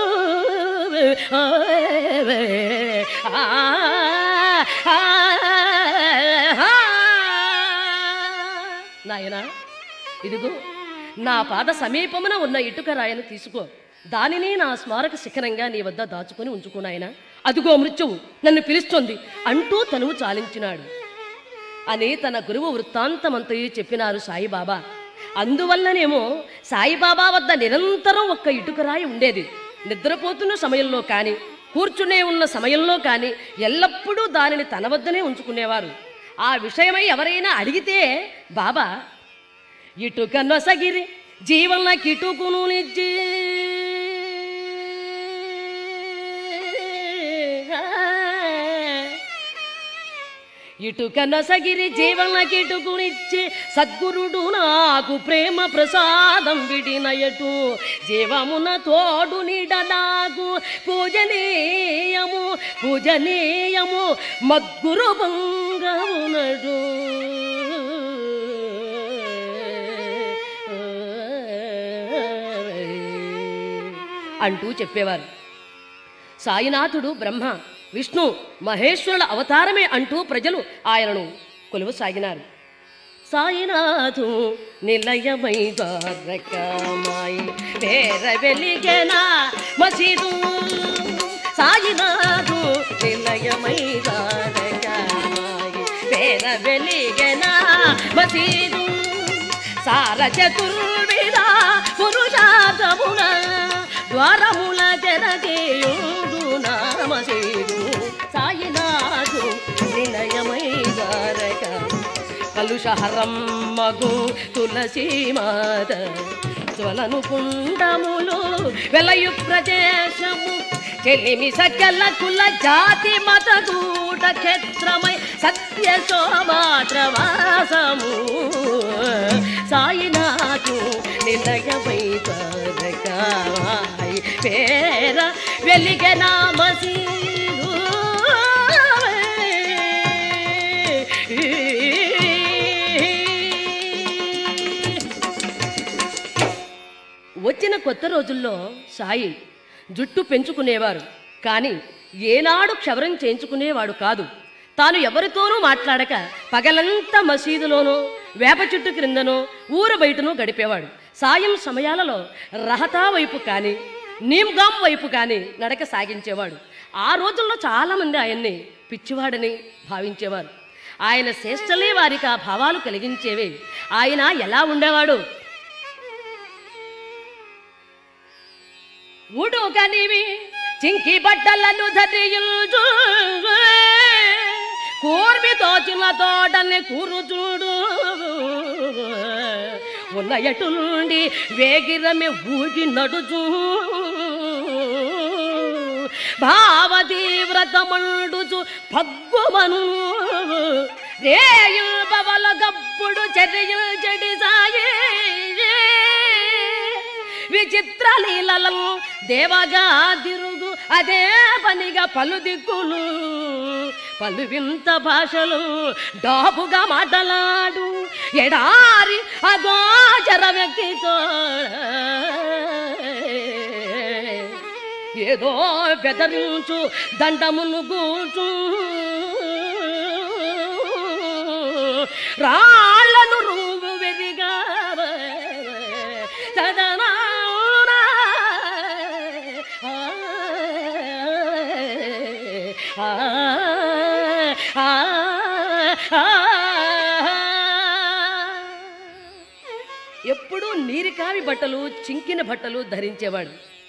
Speaker 1: నాయనా ఇదిగో నా పాద సమీపమున ఉన్న ఇటుక రాయను తీసుకో దానిని నా స్మారక శిఖరంగా నీ వద్ద దాచుకొని ఉంచుకున్నాయన అదిగో మృత్యువు నన్ను పిలుస్తుంది అంటూ తనువు చాలించినాడు అని తన గురువు వృత్తాంతమంతయు చెప్పినారు సాయిబాబా అందువల్లనేమో సాయిబాబా వద్ద నిరంతరం ఒక్క ఇటుకరాయి ఉండేది నిద్రపోతున్న సమయంలో కానీ కూర్చునే ఉన్న సమయంలో కానీ ఎల్లప్పుడూ దానిని తన వద్దనే ఉంచుకునేవారు ఆ విషయమై ఎవరైనా అడిగితే బాబా ఇటుక నొసగిరి జీవన కిటుకును నిజ్జి ఇటుక నొసగిరి జీవన కిటుకునిచ్చి సద్గురుడు నాకు ప్రేమ ప్రసాదం విడినయటు జీవమున తోడు నీడ నాకు పూజనీయము పూజనీయము మద్గురు భంగమునడు అంటూ చెప్పేవారు సాయినాథుడు బ్రహ్మ విష్ణు మహేశ్వరుల అవతారమే అంటూ ప్రజలు ఆయనను కొలువు సాగినారు సాయినాథు నిలయమై ద్వారకమాయి వేర వెలిగన మసీదు సాయినాథు నిలయమై ద్వారకమాయి వేర వెలిగన మసీదు సార చతుర్విధ పురుషార్థమున ద్వారముల తెరచేయుడు నామసేదు సాయినాథు నిలయమై గారక కలుషహరం మగు తులసీ మాత జ్వలను కుండములు వెలయు ప్రదేశము చెలిమి సకల కుల జాతి మత గూఢ క్షేత్రమై సత్య సోమాత్రవాసము సాయినాథు నిలయమై తారకాయ్ పేర వెలిగ నామసీరు వచ్చిన కొత్త రోజుల్లో సాయి జుట్టు పెంచుకునేవారు కానీ ఏనాడు క్షవరం చేయించుకునేవాడు కాదు తాను ఎవరితోనూ మాట్లాడక పగలంతా మసీదులోనో వేప చెట్టు క్రిందనో ఊరు బయటనో గడిపేవాడు సాయం సమయాలలో రహతా వైపు కానీ నీమ్గాం వైపు కానీ నడక సాగించేవాడు ఆ రోజుల్లో చాలామంది ఆయన్ని పిచ్చివాడని భావించేవారు ఆయన శ్రేష్టలే వారికి ఆ భావాలు కలిగించేవే ఆయన ఎలా ఉండేవాడు ఉడుకనివి చింకి బట్టలను ధరియుచు కూర్మి తోచిన తోటని కూరుచూడు ఉన్న ఎటు నుండి వేగిరమి ఊగి నడుచు భావ తీవ్రతమండుచు పగ్గుమను రేయు బవల గప్పుడు చర్యలు చెడి సాయే విచిత్ర లీలలను దేవగా తిరుగు అదే పనిగా పలు దిక్కులు పలు వింత భాషలు డాబుగా మాటలాడు ఎడారి అగోచర వ్యక్తితో ఏదో బెదరించు దండమును గూచు రాళ్ళను రూపు వెదిగా సదనా ఎప్పుడూ నీరికావి బట్టలు చింకిన బట్టలు ధరించేవాడు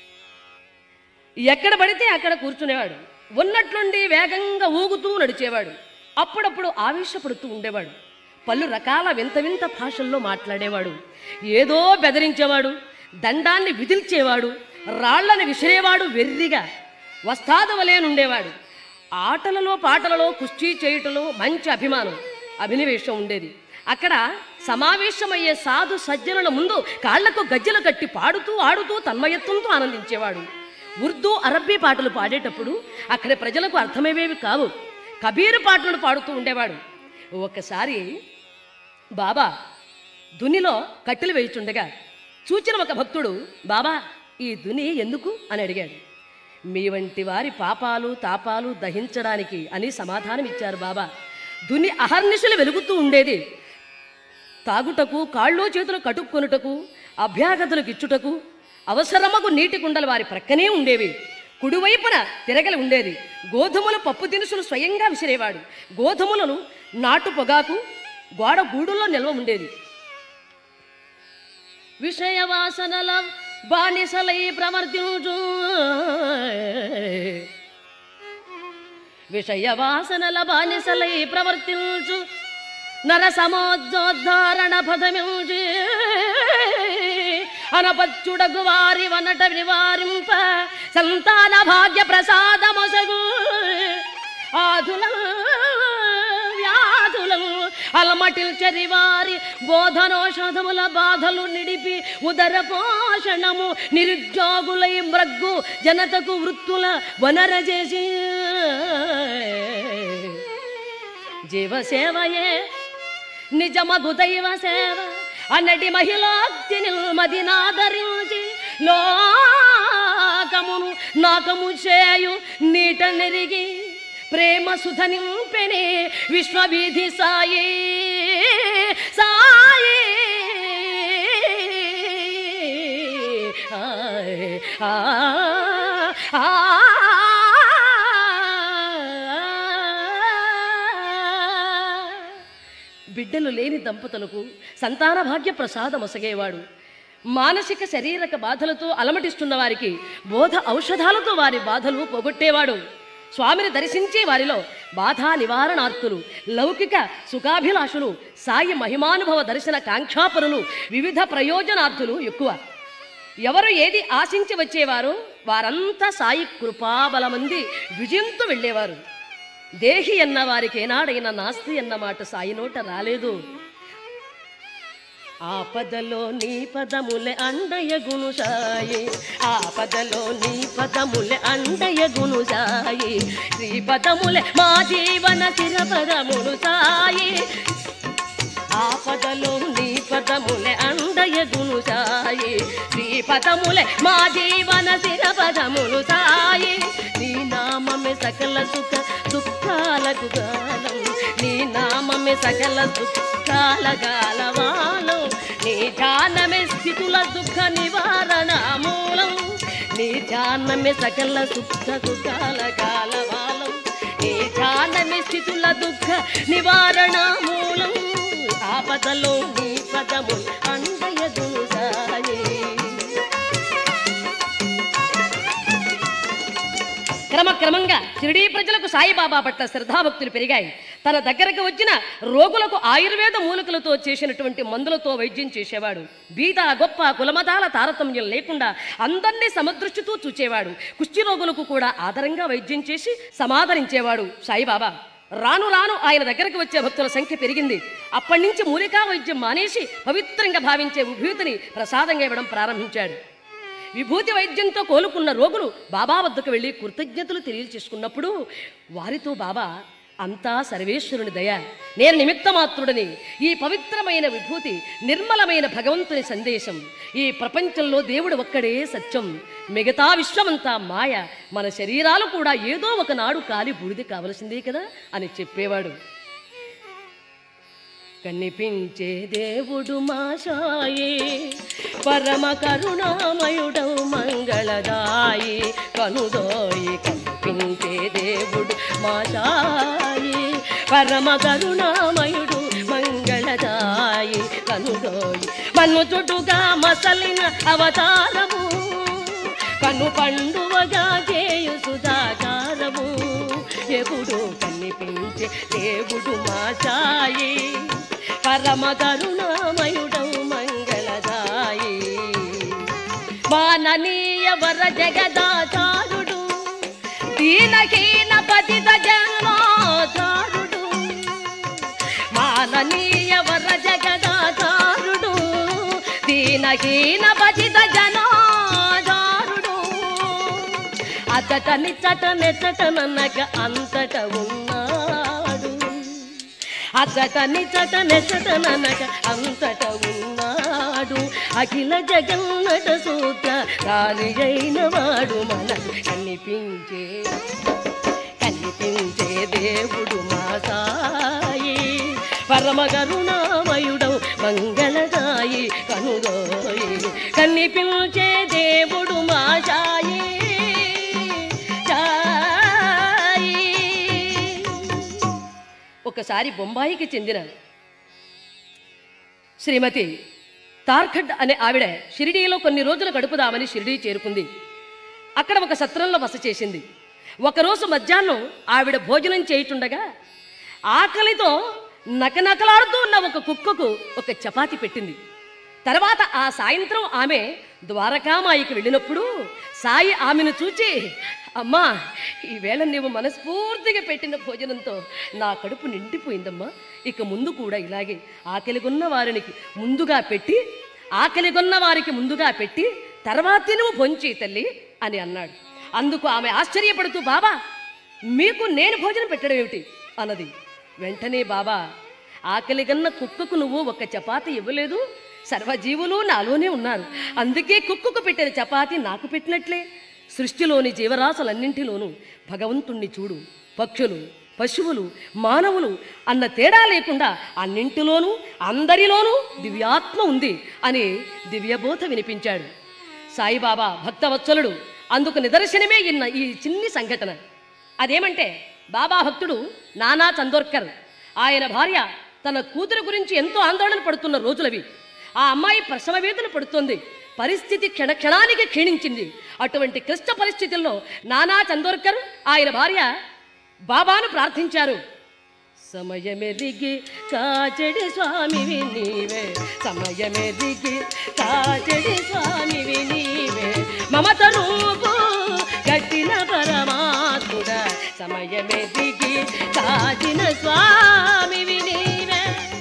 Speaker 1: ఎక్కడ పడితే అక్కడ కూర్చునేవాడు ఉన్నట్లుండి వేగంగా ఊగుతూ నడిచేవాడు అప్పుడప్పుడు ఆవేశపడుతూ ఉండేవాడు పలు రకాల వింత వింత భాషల్లో మాట్లాడేవాడు ఏదో బెదిరించేవాడు దండాన్ని విదిల్చేవాడు రాళ్లను విసిరేవాడు వెర్రిగా వస్తాద వలే నుండేవాడు ఆటలలో పాటలలో కుస్తీ చేయుటలో మంచి అభిమానం అభినవేశం ఉండేది అక్కడ సమావేశమయ్యే సాధు సజ్జనుల ముందు కాళ్లకు గజ్జలు కట్టి పాడుతూ ఆడుతూ తన్మయత్వంతో ఆనందించేవాడు ఉర్దూ అరబ్బీ పాటలు పాడేటప్పుడు అక్కడి ప్రజలకు అర్థమయ్యేవి కావు కబీరు పాటలను పాడుతూ ఉండేవాడు ఒకసారి బాబా దునిలో కట్టెలు వేయుచుండగా చూచిన ఒక భక్తుడు బాబా ఈ దుని ఎందుకు అని అడిగాడు మీ వంటి వారి పాపాలు తాపాలు దహించడానికి అని సమాధానం ఇచ్చారు బాబా దుని అహర్నిశలు వెలుగుతూ ఉండేది తాగుటకు కాళ్ళు చేతులు కటుక్కొనుటకు అభ్యాగతులకు ఇచ్చుటకు అవసరమగు నీటి కుండలు వారి ప్రక్కనే ఉండేవి కుడివైపున తిరగలి ఉండేది గోధుమలు పప్పు దినుసులు స్వయంగా విసిరేవాడు గోధుమలను నాటు పొగాకు గోడ గూడుల్లో నిల్వ ఉండేది విషయ వాసనల బానిసలై ప్రవర్తించు విషయ వాసనల బానిసలై ప్రవర్తించు నర సమాజోద్ధారణ పదమించి అనపచ్చుడగు వారి వనట నివారింప సంతాన భాగ్య ప్రసాదమొసగు ఆధుల వ్యాధులను అలమటిల్చరి వారి బోధనోషధముల బాధలు నిడిపి ఉదర పోషణము నిరుద్యోగులై మ్రగ్గు జనతకు వృత్తుల వనర చేసి జీవసేవయే నిజమగు దైవ సేవ అన్నటి మహిళోక్తి మదినాదరించి లోకమును నాకము చేయు నీట నెరిగి ప్రేమ సుధ నింపెనే విశ్వవీధి సాయి సాయి ఆయ్, ఆ, ఆ, బిడ్డలు లేని దంపతులకు సంతాన భాగ్య ప్రసాదమొసగేవాడు మానసిక శారీరక బాధలతో అలమటిస్తున్న వారికి బోధ ఔషధాలతో వారి బాధలు పోగొట్టేవాడు స్వామిని దర్శించే వారిలో బాధా నివారణార్థులు లౌకిక సుఖాభిలాషులు సాయి మహిమానుభవ దర్శన కాంక్షాపరులు వివిధ ప్రయోజనార్థులు ఎక్కువ ఎవరు ఏది ఆశించి వచ్చేవారో వారంతా సాయి కృపాబలమంది విజయంతో వెళ్ళేవారు దేహి అన్న వారికి ఏనాడైనా నాస్తి అన్న మాట సాయి నోట రాలేదు ఆపదలో నీ పదములే అండయగును సాయి ఆపదలో నీ పదములే అండయగును సాయి శ్రీ పదములే మా జీవన శిర పదములు సాయి ఆపదలో నీ పదములే అండయగును సాయి నీ పదములే మా జీవన శిర పదములు సాయి నీ నామమే సకల సుఖ దుఃఖాలకు గాలం నీ నామమే సకల దుఃఖాల గాలవాలం నీ ధ్యానమే స్థితుల దుఃఖ నివారణ మూలం నీ ధ్యానమే సకల సుఖ దుఃఖాల గాలవాలం నీ ధ్యానమే స్థితుల దుఃఖ నివారణ మూలం ఆపదలో నీ పదము అండయదును సాయి క్రమక్రమంగా షిరిడీ ప్రజలకు సాయిబాబా పట్ల శ్రద్ధాభక్తులు పెరిగాయి తన దగ్గరకు వచ్చిన రోగులకు ఆయుర్వేద మూలికలతో చేసినటువంటి మందులతో వైద్యం చేసేవాడు బీద గొప్ప కులమతాల తారతమ్యం లేకుండా అందరినీ సమదృష్టితో చూచేవాడు కుష్టి రోగులకు కూడా ఆదరంగా వైద్యం చేసి సమాదరించేవాడు సాయిబాబా రాను రాను ఆయన దగ్గరకు వచ్చే భక్తుల సంఖ్య పెరిగింది అప్పటి నుంచి మూలికా వైద్యం మానేసి పవిత్రంగా భావించే విభూతిని ప్రసాదంగా ఇవ్వడం ప్రారంభించాడు విభూతి వైద్యంతో కోలుకున్న రోగులు బాబా వద్దకు వెళ్ళి కృతజ్ఞతలు తెలియచేసుకున్నప్పుడు వారితో బాబా అంతా సర్వేశ్వరుని దయ నేను నిమిత్తమాత్రుడని ఈ పవిత్రమైన విభూతి నిర్మలమైన భగవంతుని సందేశం ఈ ప్రపంచంలో దేవుడు ఒక్కడే సత్యం మిగతా విశ్వమంతా మాయ మన శరీరాలు కూడా ఏదో ఒకనాడు కాలి బూడిద కావలసిందే కదా అని చెప్పేవాడు కనిపించే దేవుడు మా సాయి పరమ కరుణామయుడవు మంగళదాయి కనుదోయి కనిపించే దేవుడు మా సాయి పరమ కరుణామయుడు మంగళదాయి కనుదోయి మన్ను చుట్టుగా మసలిన అవతారము కను పండువగా చేయు సుధాకారము ఎప్పుడు కనిపించే దేవుడు మా సాయి పరమ కరుణామయుడవు మంగళదాయి మాననీయ వర జగదాచారుడు దీనహీన పతిత జన్మాచారుడు మాననీయ వర జగదాచారుడు దీనహీన పతిత జనాచారుడు అతటని చటనెచ్చటననక అంతట ఉన్నాడు అతటని చటనెచ్చటననక అంతట ఉన్నాడు అఖిల జగన్నట సూత్ర రాని అయిన వాడు మనకు కనిపించే కనిపించే దేవుడు మా సాయి పరమ కరుణామయుడవు మంగళదాయి కనుగోయి కనిపించే దేవుడు మా సాయి సాయి. ఒకసారి బొంబాయికి చెందిన శ్రీమతి తార్ఖడ్ అనే ఆవిడ షిరిడీలో కొన్ని రోజులు గడుపుదామని షిరిడీ చేరుకుంది అక్కడ ఒక సత్రంలో బస చేసింది ఒకరోజు మధ్యాహ్నం ఆవిడ భోజనం చేయుచుండగా ఆకలితో నకనకలాడుతూ ఉన్న ఒక కుక్కకు ఒక చపాతి పెట్టింది తర్వాత ఆ సాయంత్రం ఆమె ద్వారకామాయికి వెళ్ళినప్పుడు సాయి ఆమెను చూచి అమ్మా ఈవేళ నీవు మనస్ఫూర్తిగా పెట్టిన భోజనంతో నా కడుపు నిండిపోయిందమ్మా ఇక ముందు కూడా ఇలాగే ఆకలిగొన్న వారికి ముందుగా పెట్టి ఆకలిగొన్న వారికి ముందుగా పెట్టి తర్వాత నువ్వు భొంచి తల్లి అని అన్నాడు అందుకు ఆమె ఆశ్చర్యపడుతూ బాబా మీకు నేను భోజనం పెట్టడం ఏమిటి అన్నది వెంటనే బాబా ఆకలిగన్న కుక్కకు నువ్వు ఒక చపాతి ఇవ్వలేదు సర్వజీవులు నాలోనే ఉన్నారు అందుకే కుక్కకు పెట్టిన చపాతి నాకు పెట్టినట్లే సృష్టిలోని జీవరాశులన్నింటిలోనూ భగవంతుణ్ణి చూడు పక్షులు పశువులు మానవులు అన్న తేడా లేకుండా అన్నింటిలోనూ అందరిలోనూ దివ్యాత్మ ఉంది అని దివ్యబోధ వినిపించాడు సాయిబాబా భక్తవత్సలుడు అందుకు నిదర్శనమే ఇన్న ఈ చిన్ని సంఘటన అదేమంటే బాబా భక్తుడు నానా చందోర్కర్ ఆయన భార్య తన కూతురు గురించి ఎంతో ఆందోళన పడుతున్న రోజులవి ఆ అమ్మాయి ప్రసవ వేదన పడుతోంది పరిస్థితి క్షణ క్షణానికి క్షీణించింది అటువంటి క్లిష్ట పరిస్థితుల్లో నానా చందోర్కర్ ఆయన భార్య బాబాను ప్రార్థించారు సమయమెదిగి కాచెడి స్వామివి నీవే సమయమెదిగి కాచెడి స్వామివి నీవే మమత రూపు గట్టిన పరమాత్ముడ సమయమెదిగి కాచిన స్వామివి నీవే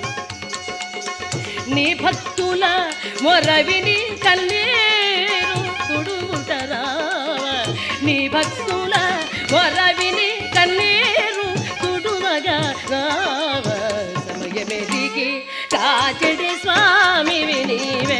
Speaker 1: నీ భక్తుల మొరవిని కన్నీరు తుడుముటరావ నీ భక్తుల మొరవిని కన్నీరు తుడుమగా రావ సమయమెదిగి కాచెడి స్వామివి నీవే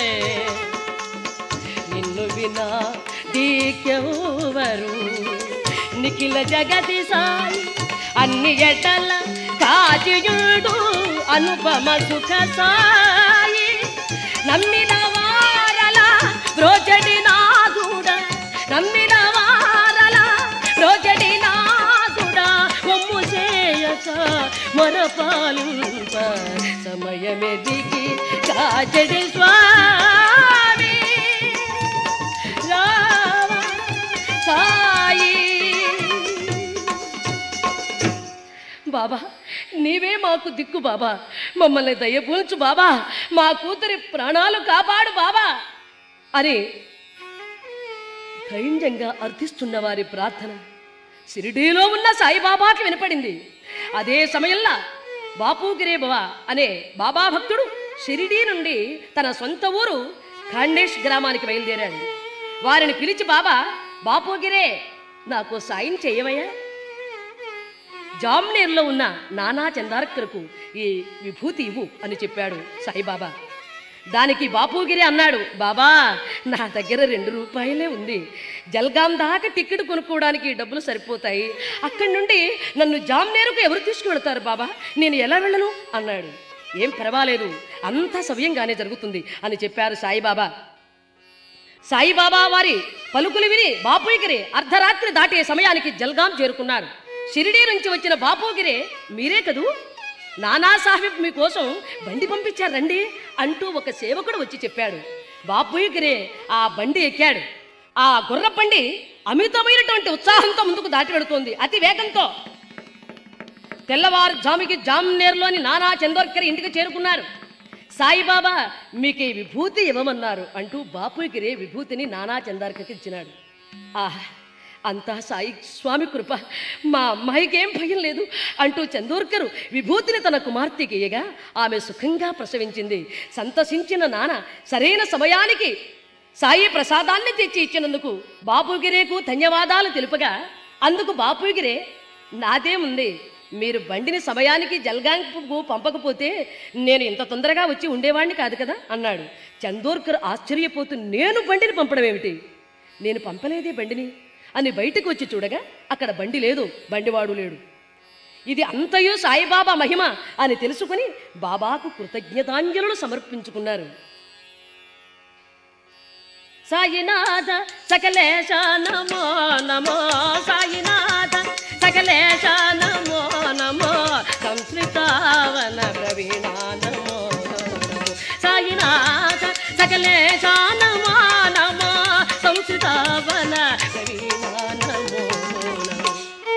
Speaker 1: నిన్ను వినా దీకెవరు నిఖిల జగతి సాయి అన్ని ఎటల కాజియుడు అనుపమ సుఖ సాయి నమ్మిన వారల రోజడి నాదుడ నమ్మిన వారల రోజడి నాదుడ ఒమ్ము చేయక మొరపాలింప సమయమెదిగి కాజడి స్వామి రావ సాయి బాబా నీవే మాకు దిక్కు బాబా మమ్మల్ని దయపూల్చు బాబా మా కూతురి ప్రాణాలు కాపాడు బాబా అని ధైర్యంగా అర్థిస్తున్న వారి ప్రార్థన షిరిడీలో ఉన్న సాయిబాబాకి వినపడింది అదే సమయంలో బాపుగిరే బవ అనే బాబా భక్తుడు షిరిడీ నుండి తన సొంత ఊరు ఖండేష్ గ్రామానికి బయలుదేరాడు వారిని పిలిచి బాబా బాపుగిరే నాకు సాయం చేయవయ్యా జామ్నేర్లో ఉన్న నానా చందార్కర్కు ఈ విభూతి ఇవ్వు అని చెప్పాడు సాయిబాబా దానికి బాపుగిరి అన్నాడు బాబా నా దగ్గర రెండు రూపాయలే ఉంది జల్గాం దాకా టికెట్ కొనుక్కోవడానికి డబ్బులు సరిపోతాయి అక్కడి నుండి నన్ను జామ్నేరుకు ఎవరు తీసుకువెళ్తారు బాబా నేను ఎలా వెళ్ళను అన్నాడు ఏం పర్వాలేదు అంతా సవ్యంగానే జరుగుతుంది అని చెప్పారు సాయిబాబా సాయిబాబా వారి పలుకులు విని బాపుగిరి అర్ధరాత్రి దాటే సమయానికి జల్గాం చేరుకున్నారు షిరిడీ నుంచి వచ్చిన బాపుగిరే మీరే కదూ నానా సాహెబ్ మీకోసం బండి పంపించారు రండి అంటూ ఒక సేవకుడు వచ్చి చెప్పాడు బాపుగిరే ఆ బండి ఎక్కాడు ఆ గుర్ర బండి అమితమైనటువంటి ఉత్సాహంతో ముందుకు దాటి వెడుతోంది అతి వేగంతో తెల్లవారుజాముకి జామ్నేర్లోని నానా చందోర్కర్ ఇంటికి చేరుకున్నారు సాయిబాబా మీకు ఈ విభూతి ఇవ్వమన్నారు అంటూ బాపుగిరే విభూతిని నానా చందార్కకి ఇచ్చినాడు ఆహా అంతా సాయి స్వామి కృప మా అమ్మాయికి ఏం భయం లేదు అంటూ చందోర్కరు విభూతిని తన కుమార్తెకి ఇయ్యగా ఆమె సుఖంగా ప్రసవించింది సంతసించిన నాన్న సరైన సమయానికి సాయి ప్రసాదాన్ని తెచ్చి ఇచ్చినందుకు బాపుగిరేకు ధన్యవాదాలు తెలుపగా అందుకు బాపుగిరే నాదేముంది మీరు బండిని సమయానికి జల్గాంకు పంపకపోతే నేను ఇంత తొందరగా వచ్చి ఉండేవాడిని కాదు కదా అన్నాడు చందోర్కర్ ఆశ్చర్యపోతూ నేను బండిని పంపడం ఏమిటి నేను పంపలేదే బండిని అని బయటకు వచ్చి చూడగా అక్కడ బండి లేదు బండివాడు లేడు ఇది అంతయు సాయిబాబా మహిమ అని తెలుసుకుని బాబాకు కృతజ్ఞతాంజలులు సమర్పించుకున్నారు సాయినాథ సకలేశ నమో నమో సాయినాథ సకలేశ నమో నమో సంస్కృతావన ప్రవీణ నమో నమో సాయినాథ సకలేశ నమో నమో సంస్కృతావన ప్రవీణ నమో నమో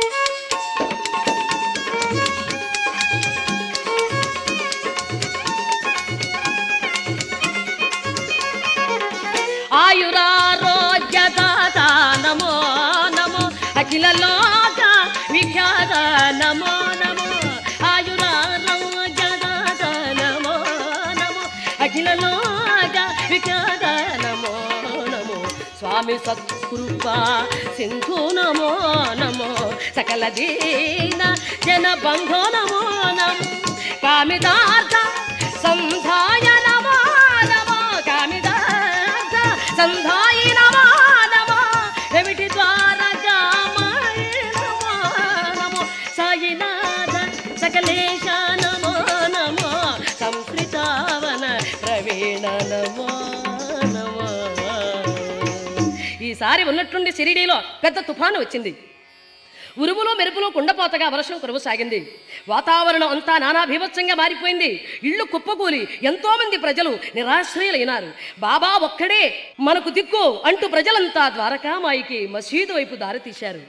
Speaker 1: ఆయురారోగ్యదాత నమో నమో అఖిల లోక విఖ్యాత నమో నమో ఆయురారోగ్యదాత నమో నమో అఖిల లోక విఖ్యాత నమో నమో స్వామి సత్కృపా సింధు నమో నమో సకల దీన జన బంధో నమో నమో కామిదార్థ సంధాయ నమో నమో కామిదార్థ సంధాయ నమో నమో ఎమిటి ద్వారకామాయ నమో నమో సాయినాథ సకలేశ నమో నమో సంస్కృతావన ప్రవీణ నమో నమో ఈసారి ఉన్నట్టుండి షిరిడీలో పెద్ద తుఫాను వచ్చింది ఉరుములో మెరుపులో కుండపోతగా వర్షం కురవసాగింది వాతావరణం అంతా నానా భీభత్సంగా మారిపోయింది ఇళ్ళు కుప్పకూలి ఎంతో మంది ప్రజలు నిరాశ్రయులైనారు బాబా ఒక్కడే మనకు దిక్కు అంటూ ప్రజలంతా ద్వారకామాయికి మసీదు వైపు దారితీశారు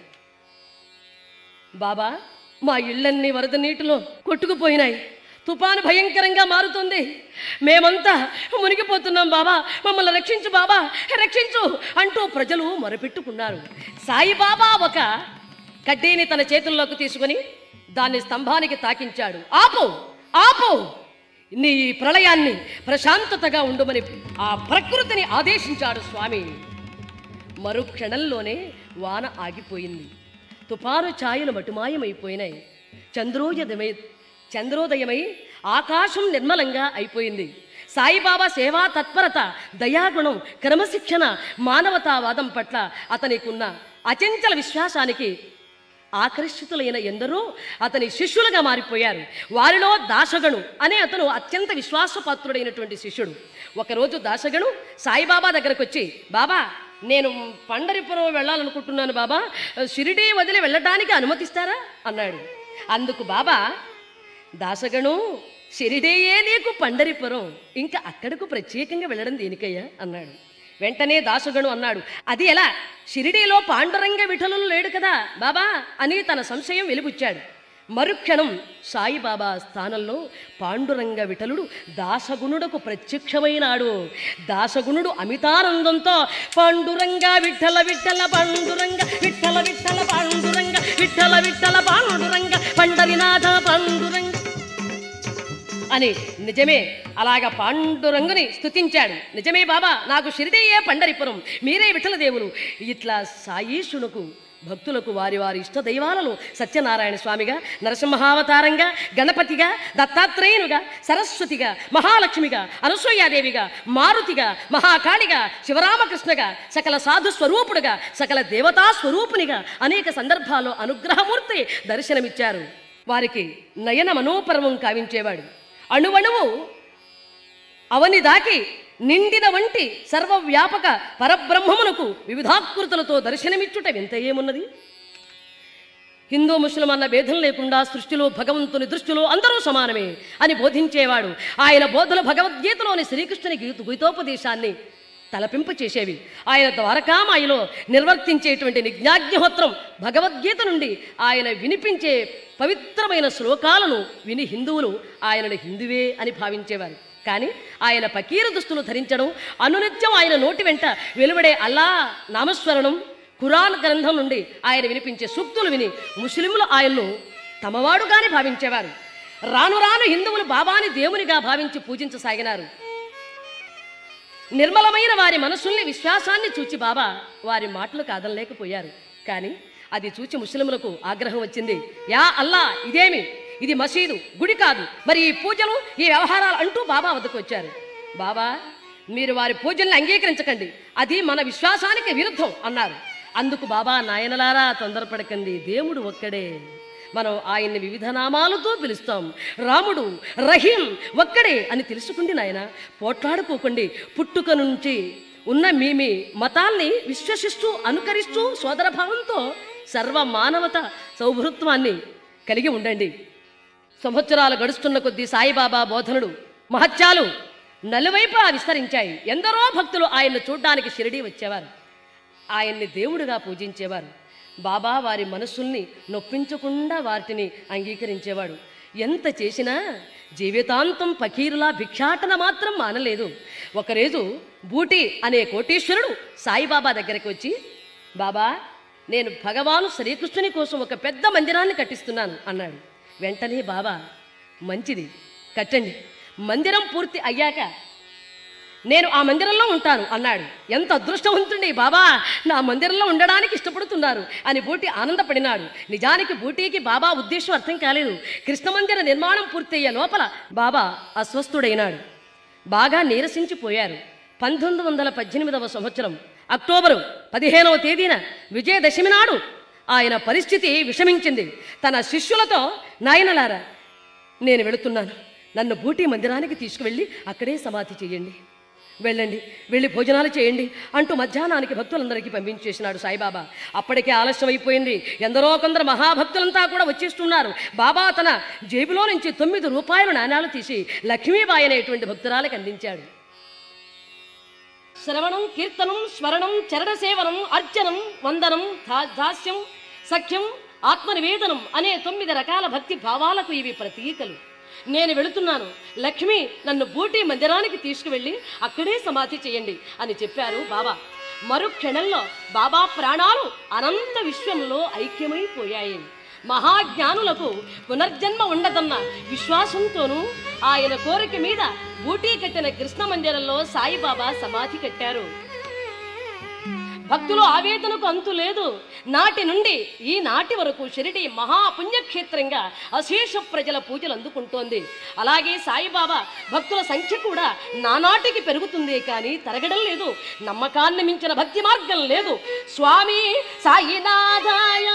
Speaker 1: బాబా మా ఇళ్ళన్నీ వరద నీటిలో కొట్టుకుపోయినాయి తుఫాను భయంకరంగా మారుతుంది మేమంతా మునిగిపోతున్నాం బాబా మమ్మల్ని రక్షించు బాబా రక్షించు అంటూ ప్రజలు మొరపెట్టుకున్నారు సాయిబాబా ఒక కడ్డీని తన చేతుల్లోకి తీసుకొని దాన్ని స్తంభానికి తాకించాడు ఆపు ఆపు నీ ఈ ప్రళయాన్ని ప్రశాంతతగా ఉండమని ఆ ప్రకృతిని ఆదేశించాడు స్వామి మరుక్షణంలోనే వాన ఆగిపోయింది తుఫాను ఛాయలు మటుమాయమైపోయినాయి చంద్రోదయమై చంద్రోదయమై ఆకాశం నిర్మలంగా అయిపోయింది సాయిబాబా సేవా తత్పరత దయాగుణం క్రమశిక్షణ మానవతావాదం పట్ల అతనికున్న అచంచల విశ్వాసానికి ఆకర్షితులైన ఎందరో అతని శిష్యులుగా మారిపోయారు వారిలో దాసగణు అనే అతను అత్యంత విశ్వాసపాత్రుడైనటువంటి శిష్యుడు ఒకరోజు దాసగణు సాయిబాబా దగ్గరకు వచ్చి బాబా నేను పండరిపురం వెళ్ళాలనుకుంటున్నాను బాబా షిరిడీ వదిలి వెళ్ళడానికి అనుమతిస్తారా అన్నాడు అందుకు బాబా దాసగణు షిరిడేయే నీకు పండరిపురం ఇంకా అక్కడకు ప్రత్యేకంగా వెళ్ళడం దేనికయ్యా అన్నాడు వెంటనే దాసుగణు అన్నాడు అది ఎలా షిరిడీలో పాండురంగ విఠలులు లేడు కదా బాబా అని తన సంశయం వెలిబుచ్చాడు మరుక్షణం సాయిబాబా స్థానంలో పాండురంగ విఠలుడు దాసగుణుడకు ప్రత్యక్షమైనాడు దాసగుణుడు అమితానందంతో పాండురంగ విఠల విఠల పాండురంగ విఠల విఠల పాండురంగ విఠల విఠల పాండురంగ పండరినాథ పాండురంగ అని నిజమే అలాగ పాండురంగుని స్తుతించాడు నిజమే బాబా నాకు షిరిడీయే పండరిపురం మీరే విఠలదేవులు ఇట్లా సాయీశునకు భక్తులకు వారి వారి ఇష్ట దైవాలలో సత్యనారాయణ స్వామిగా నరసింహావతారంగా గణపతిగా దత్తాత్రేయునుగా సరస్వతిగా మహాలక్ష్మిగా అనసూయాదేవిగా మారుతిగా మహాకాళిగా శివరామకృష్ణగా సకల సాధు స్వరూపుడుగా సకల దేవతా స్వరూపునిగా అనేక సందర్భాల్లో అనుగ్రహమూర్తి దర్శనమిచ్చారు వారికి నయన మనోపర్వం కావించేవాడు అణువణువు అవని దాకి నిండిన వంటి సర్వవ్యాపక పరబ్రహ్మమునకు వివిధాకృతులతో దర్శనమిచ్చుట వింత ఏమున్నది హిందూ ముస్లిం అన్న భేదం లేకుండా సృష్టిలో భగవంతుని దృష్టిలో అందరూ సమానమే అని బోధించేవాడు ఆయన బోధన భగవద్గీతలోని శ్రీకృష్ణుని గీత గీతోపదేశాన్ని తలపింప చేసేవి ఆయన ద్వారకామాయిలో నిర్వర్తించేటువంటి నిజ్ఞాగ్నిహోత్రం భగవద్గీత నుండి ఆయన వినిపించే పవిత్రమైన శ్లోకాలను విని హిందువులు ఆయనను హిందువే అని భావించేవారు కానీ ఆయన పకీరు దుస్తులు ధరించడం అనునిత్యం ఆయన నోటి వెంట వెలువడే అల్లా నామస్మరణం ఖురాన్ గ్రంథం నుండి ఆయన వినిపించే సూక్తులు విని ముస్లింలు ఆయన్ను తమవాడుగానే భావించేవారు రాను రాను హిందువులు బాబాని దేవునిగా భావించి పూజించసాగినారు నిర్మలమైన వారి మనసుల్ని విశ్వాసాన్ని చూచి బాబా వారి మాటలు కాదనలేకపోయారు కానీ అది చూచి ముస్లింలకు ఆగ్రహం వచ్చింది యా అల్లా ఇదేమి ఇది మసీదు గుడి కాదు మరి ఈ పూజలు ఈ వ్యవహారాలు అంటూ బాబా వద్దకు వచ్చారు బాబా మీరు వారి పూజల్ని అంగీకరించకండి అది మన విశ్వాసానికి విరుద్ధం అన్నారు అందుకు బాబా నాయనలారా తొందరపడకండి దేవుడు ఒక్కడే మనం ఆయన్ని వివిధ నామాలతో పిలుస్తాం రాముడు రహీం ఒక్కడే అని తెలుసుకుండి నాయన పోట్లాడుకోకండి పుట్టుక నుంచి ఉన్న మీ మీ మతాల్ని విశ్వసిస్తూ అనుకరిస్తూ సోదరభావంతో సర్వ మానవత సౌభృత్వాన్ని కలిగి ఉండండి సంవత్సరాలు గడుస్తున్న కొద్దీ సాయిబాబా బోధనలు మహత్యాలు నలువైపులా విస్తరించాయి ఎందరో భక్తులు ఆయన్ను చూడ్డానికి షిరిడీ వచ్చేవారు ఆయన్ని దేవుడిగా పూజించేవారు బాబా వారి మనస్సుల్ని నొప్పించకుండా వాటిని అంగీకరించేవాడు ఎంత చేసినా జీవితాంతం పకీరులా భిక్షాటన మాత్రం మానలేదు ఒకరోజు బూటి అనే కోటీశ్వరుడు సాయిబాబా దగ్గరికి వచ్చి బాబా నేను భగవాను శ్రీకృష్ణుని కోసం ఒక పెద్ద మందిరాన్ని కట్టిస్తున్నాను అన్నాడు వెంటనే బాబా మంచిది కట్టండి మందిరం పూర్తి అయ్యాక నేను ఆ మందిరంలో ఉంటాను అన్నాడు ఎంత అదృష్టవంతుడి బాబా నా మందిరంలో ఉండడానికి ఇష్టపడుతున్నారు అని బూటి ఆనందపడినాడు నిజానికి బూటీకి బాబా ఉద్దేశం అర్థం కాలేదు కృష్ణ మందిర నిర్మాణం పూర్తయ్యే లోపల బాబా అస్వస్థుడైనాడు బాగా నీరసించిపోయారు పంతొమ్మిది వందల పద్దెనిమిదవ సంవత్సరం అక్టోబరు పదిహేనవ తేదీన విజయదశమి నాడు ఆయన పరిస్థితి విషమించింది తన శిష్యులతో నాయనలారా నేను వెళుతున్నాను నన్ను బూటీ మందిరానికి తీసుకువెళ్ళి అక్కడే సమాధి చేయండి వెళ్ళండి వెళ్ళి భోజనాలు చేయండి అంటూ మధ్యాహ్నానికి భక్తులందరికీ పంపించేసినాడు సాయిబాబా అప్పటికే ఆలస్యం అయిపోయింది ఎందరో కొందరు మహాభక్తులంతా కూడా వచ్చేస్తున్నారు బాబా తన జేబులో నుంచి తొమ్మిది రూపాయల నాణ్యాలు తీసి లక్ష్మీబాయి అనేటువంటి భక్తురాలకు అందించాడు శ్రవణం కీర్తనం స్మరణం చరణ సేవనం అర్చనం వందనం దా- దాస్యం సఖ్యం ఆత్మనివేదనం అనే తొమ్మిది రకాల భక్తి భావాలకు ఇవి ప్రతీకలు నేను వెళుతున్నాను లక్ష్మి నన్ను బూటీ మందిరానికి తీసుకువెళ్ళి అక్కడే సమాధి చేయండి అని చెప్పారు బాబా మరుక్షణంలో బాబా ప్రాణాలు అనంత విశ్వంలో ఐక్యమైపోయాయి మహాజ్ఞానులకు పునర్జన్మ ఉండదన్న విశ్వాసంతోనూ ఆయన కోరిక మీద బూటీ కట్టిన కృష్ణ మందిరంలో సాయిబాబా సమాధి కట్టారు భక్తులు ఆవేదనకు అంతు లేదు నాటి నుండి ఈ నాటి వరకు షిరిడి మహాపుణ్యక్షేత్రంగా అశేష ప్రజల పూజలు అందుకుంటోంది అలాగే సాయిబాబా భక్తుల సంఖ్య కూడా నానాటికి పెరుగుతుంది కానీ తరగడం లేదు నమ్మకాన్ని మించిన భక్తి మార్గం లేదు స్వామి సాయినాథాయ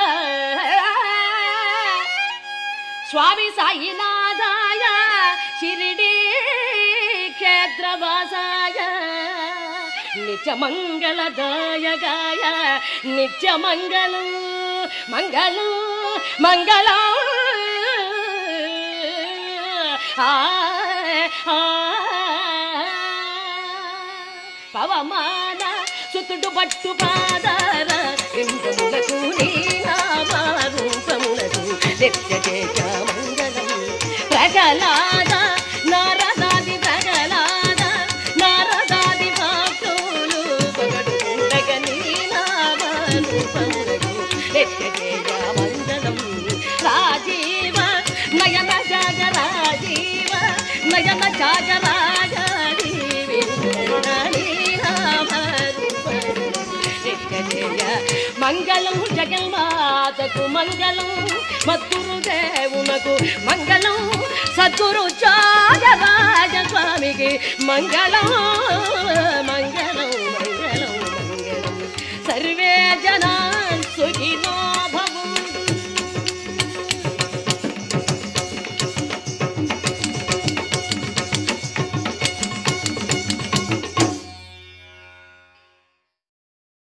Speaker 1: స్వామి సాయినాథాయ షిరిడి క్షేత్రవాసాయ నిత్య మంగళదాయగాయ నిత్య మంగళం మంగళం మంగళం ఆ, ఆ, పవమాన సుతుడు పట్టు పాదార ఇంద్రములకు నీ నామారూపములకు నిత్య చేయ మంగళం ప్రగలాద నారదాది ప్రగలాద నారదాది భక్తులు పొగడుకుండగ నీ నామారూపములకు నిత్య చేయ మంగళం రాజీవ నయన జాగ రాజీవ నయన జాగ రాజీ మంగళం జగన్మాతకు మంగళం మద్గురు దేవునకు మంగళం సద్గురు చాగరాజ స్వామికి మంగళం మంగళం మంగళం మంగళం సర్వే జనా సుఖినో